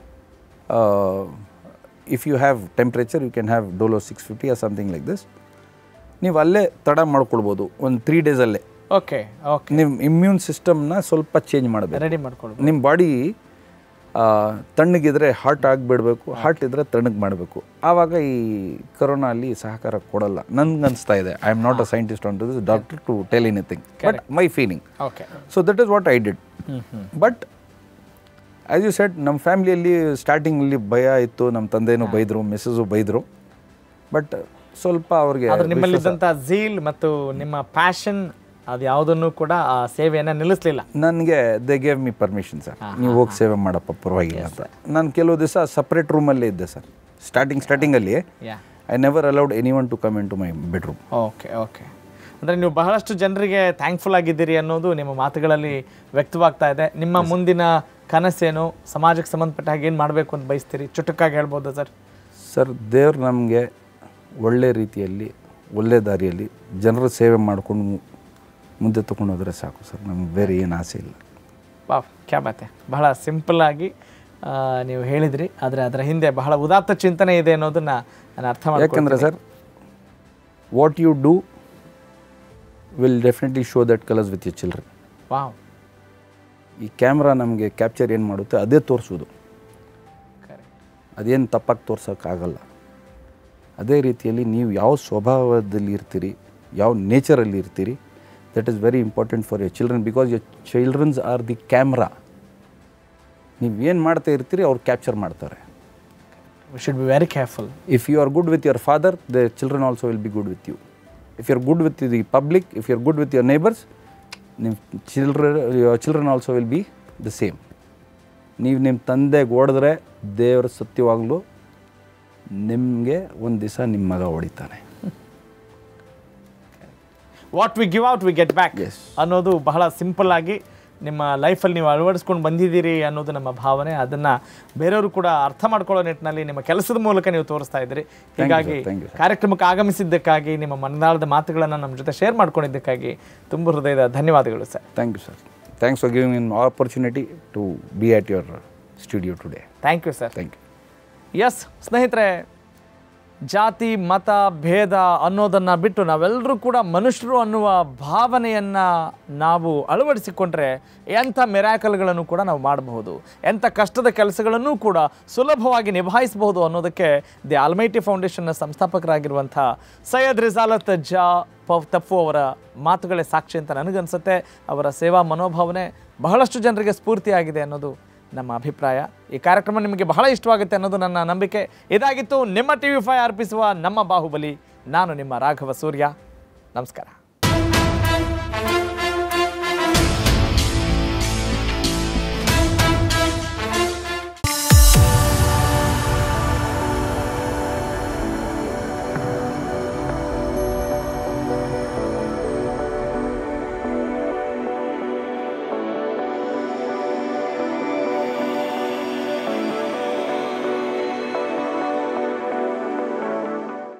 if you have temperature you can have Dolo six fifty or something like this ನೀವು ಅಲ್ಲೇ ತಡ ಮಾಡ್ಕೊಳ್ಬೋದು ಒಂದು three ಡೇಸಲ್ಲೇ okay okay ನಿಮ್ಮ ಇಮ್ಯೂನ್ ಸಿಸ್ಟಮ್ನ ಸ್ವಲ್ಪ ಚೇಂಜ್ ಮಾಡಬೇಕು ರೆಡಿ ಮಾಡ್ಕೊಳ್ಬೋದು ನಿಮ್ಮ ಬಾಡಿ ತಣ್ಣಗಿದ್ರೆ ಹಾಟ್ ಆಗಿಬಿಡ್ಬೇಕು ಹಾಟ್ ಇದ್ರೆ ತಣ್ಣಗೆ ಮಾಡಬೇಕು ಆವಾಗ ಈ ಕರೋನಾ ಅಲ್ಲಿ ಸಹಕಾರ ಕೊಡಲ್ಲ ನನ್ಗೆ ಅನಿಸ್ತಾ ಇದೆ I am not a scientist on to this doctor to tell anything but my feeling okay so that is what I did but as you said ನಮ್ಮ ಫ್ಯಾಮಿಲಿಯಲ್ಲಿ ಸ್ಟಾರ್ಟಿಂಗಲ್ಲಿ ಭಯ ಇತ್ತು ನಮ್ಮ ತಂದೆನೂ ಬೈದರು ಮಿಸ್ಸಸ್ಸು ಬೈದರು ಬಟ್ ಸ್ವಲ್ಪ ಅವ್ರಿಗೆ ಆದ್ರೆ ನಿಮ್ಮಲ್ಲಿದ್ದಂಥ ಝೀಲ್ ಮತ್ತು ನಿಮ್ಮ ಪ್ಯಾಷನ್ ಅದು ಯಾವುದನ್ನು ಕೂಡ ಆ ಸೇವೆಯನ್ನು ನಿಲ್ಲಿಸಲಿಲ್ಲ ನನಗೆ they gave me permission sir ನೀವು ಹೋಗಿ ಸೇವೆ ಮಾಡಪ್ಪ ಪರವಾಗಿಲ್ಲ ಅಂತ ನಾನು ಕೆಲವು ದಿವಸ ಸಪ್ರೇಟ್ ರೂಮಲ್ಲೇ ಇದ್ದೆ ಸರ್ ಸ್ಟಾರ್ಟಿಂಗ್ ಸ್ಟಾರ್ಟಿಂಗಲ್ಲಿ ಯಾ I never allowed anyone to come into my bedroom okay okay ಅಂದರೆ ನೀವು ಬಹಳಷ್ಟು ಜನರಿಗೆ ಥ್ಯಾಂಕ್ಫುಲ್ ಆಗಿದ್ದೀರಿ ಅನ್ನೋದು ನಿಮ್ಮ ಮಾತುಗಳಲ್ಲಿ ವ್ಯಕ್ತವಾಗ್ತಾ ಇದೆ ನಿಮ್ಮ ಮುಂದಿನ ಕನಸೇನು ಸಮಾಜಕ್ಕೆ ಸಂಬಂಧಪಟ್ಟ ಹಾಗೆ ಏನು ಮಾಡಬೇಕು ಅಂತ ಬಯಸ್ತೀರಿ ಚುಟುಕಾಗಿ ಹೇಳ್ಬೋದಾ ಸರ್ ಸರ್ ದೇವ್ರು ನಮಗೆ ಒಳ್ಳೆ ರೀತಿಯಲ್ಲಿ ಒಳ್ಳೆ ದಾರಿಯಲ್ಲಿ ಜನರ ಸೇವೆ ಮಾಡ್ಕೊಂಡು ಮುಂದೆ ತಗೊಂಡು ಹೋದರೆ ಸಾಕು ಸರ್ ನಮ್ಗೆ ಬೇರೆ ಏನು ಆಸೆ ಇಲ್ಲ ವಾ ಕ್ಯಾ ಬಾತೆ ಬಹಳ ಸಿಂಪಲ್ ಆಗಿ ಆ, ನೀವು ಹೇಳಿದ್ರಿ ಆದರೆ ಅದರ ಹಿಂದೆ ಬಹಳ ಉದಾತ್ತ ಚಿಂತನೆ ಇದೆ ಅನ್ನೋದನ್ನ ನಾನು ಅರ್ಥ ಮಾಡ್ಕೊಂಡು ಯಾಕಂದರೆ sir what you do will definitely show that colours with your children wow ಈ ಕ್ಯಾಮ್ರಾ ನಮಗೆ ಕ್ಯಾಪ್ಚರ್ ಏನು ಮಾಡುತ್ತೆ ಅದೇ ತೋರಿಸೋದು ಅದೇನು ತಪ್ಪಾಗಿ ತೋರ್ಸೋಕ್ಕಾಗಲ್ಲ ಅದೇ ರೀತಿಯಲ್ಲಿ ನೀವು ಯಾವ ಸ್ವಭಾವದಲ್ಲಿ ಇರ್ತೀರಿ ಯಾವ ನೇಚರಲ್ಲಿ ಇರ್ತೀರಿ that is very important for your children because your childrens are the camera ನೀವು ಏನು ಮಾಡ್ತಾ ಇರ್ತೀರಿ ಅವ್ರು ಕ್ಯಾಪ್ಚರ್ ಮಾಡ್ತಾರೆ we should be very careful if you are good with your father the children also will be good with you if you are good with the public if you are good with your neighbours ನಿಮ್ಮ children your children also will be the same ನೀವು ನಿಮ್ಮ ತಂದೆಗೆ ಹೊಡೆದ್ರೆ ದೇವರ ಸತ್ಯವಾಗಲೂ ನಿಮಗೆ ಒಂದು ದಿವಸ ನಿಮ್ಮ ಮಗ ಹೊಡಿತಾನೆ what we give out we get back Yes. ಅನ್ನೋದು ಬಹಳ ಸಿಂಪಲ್ ಆಗಿ ನಿಮ್ಮ ಲೈಫಲ್ಲಿ ನೀವು ಅಳವಡಿಸ್ಕೊಂಡು ಬಂದಿದ್ದೀರಿ ಅನ್ನೋದು ನಮ್ಮ ಭಾವನೆ ಅದನ್ನು ಬೇರೆಯವರು ಕೂಡ ಅರ್ಥ ಮಾಡ್ಕೊಳ್ಳೋ ನಿಟ್ಟಿನಲ್ಲಿ ನಿಮ್ಮ ಕೆಲಸದ ಮೂಲಕ ನೀವು ತೋರಿಸ್ತಾ ಇದ್ದೀರಿ ಹೀಗಾಗಿ thank you, sir. ಕಾರ್ಯಕ್ರಮಕ್ಕೆ ಆಗಮಿಸಿದ್ದಕ್ಕಾಗಿ ನಿಮ್ಮ ಮನದಾಳದ ಮಾತುಗಳನ್ನು ನಮ್ಮ ಜೊತೆ ಶೇರ್ ಮಾಡ್ಕೊಂಡಿದ್ದಕ್ಕಾಗಿ ತುಂಬ ಹೃದಯದ ಧನ್ಯವಾದಗಳು sir thank you sir thanks for giving in opportunity to be at your studio today thank you sir thank you ಎಸ್ ಸ್ನೇಹಿತರೆ ಜಾತಿ ಮತ ಭೇದ ಅನ್ನೋದನ್ನು ಬಿಟ್ಟು ನಾವೆಲ್ಲರೂ ಕೂಡ ಮನುಷ್ಯರು ಅನ್ನುವ ಭಾವನೆಯನ್ನು ನಾವು ಅಳವಡಿಸಿಕೊಂಡ್ರೆ ಎಂಥ ಮೆರಾಕಲ್ಗಳನ್ನು ಕೂಡ ನಾವು ಮಾಡಬಹುದು ಎಂಥ ಕಷ್ಟದ ಕೆಲಸಗಳನ್ನು ಕೂಡ ಸುಲಭವಾಗಿ ನಿಭಾಯಿಸಬಹುದು ಅನ್ನೋದಕ್ಕೆ ದಿ ಆಲ್ಮೈಟಿ ಫೌಂಡೇಶನ್ನ ಸಂಸ್ಥಾಪಕರಾಗಿರುವಂಥ ಸೈಯದ್ ರಿಜಾಲತ್ ಜಾ ಪವ್ ತಪ್ಪು ಅವರ ಮಾತುಗಳೇ ಸಾಕ್ಷಿ ಅಂತ ನನಗನ್ಸುತ್ತೆ ಅವರ ಸೇವಾ ಮನೋಭಾವನೆ ಬಹಳಷ್ಟು ಜನರಿಗೆ ಸ್ಫೂರ್ತಿಯಾಗಿದೆ ಅನ್ನೋದು ನಮ್ಮ ಅಭಿಪ್ರಾಯ ಈ ಕಾರ್ಯಕ್ರಮ ನಿಮಗೆ ಬಹಳ ಇಷ್ಟವಾಗುತ್ತೆ ಅನ್ನೋದು ನನ್ನ ನಂಬಿಕೆ ಇದಾಗಿತ್ತು ನಿಮ್ಮ ಟಿ ವಿ ಫೈ ಅರ್ಪಿಸುವ ನಮ್ಮ ಬಾಹುಬಲಿ ನಾನು ನಿಮ್ಮ ರಾಘವ ಸೂರ್ಯ ನಮಸ್ಕಾರ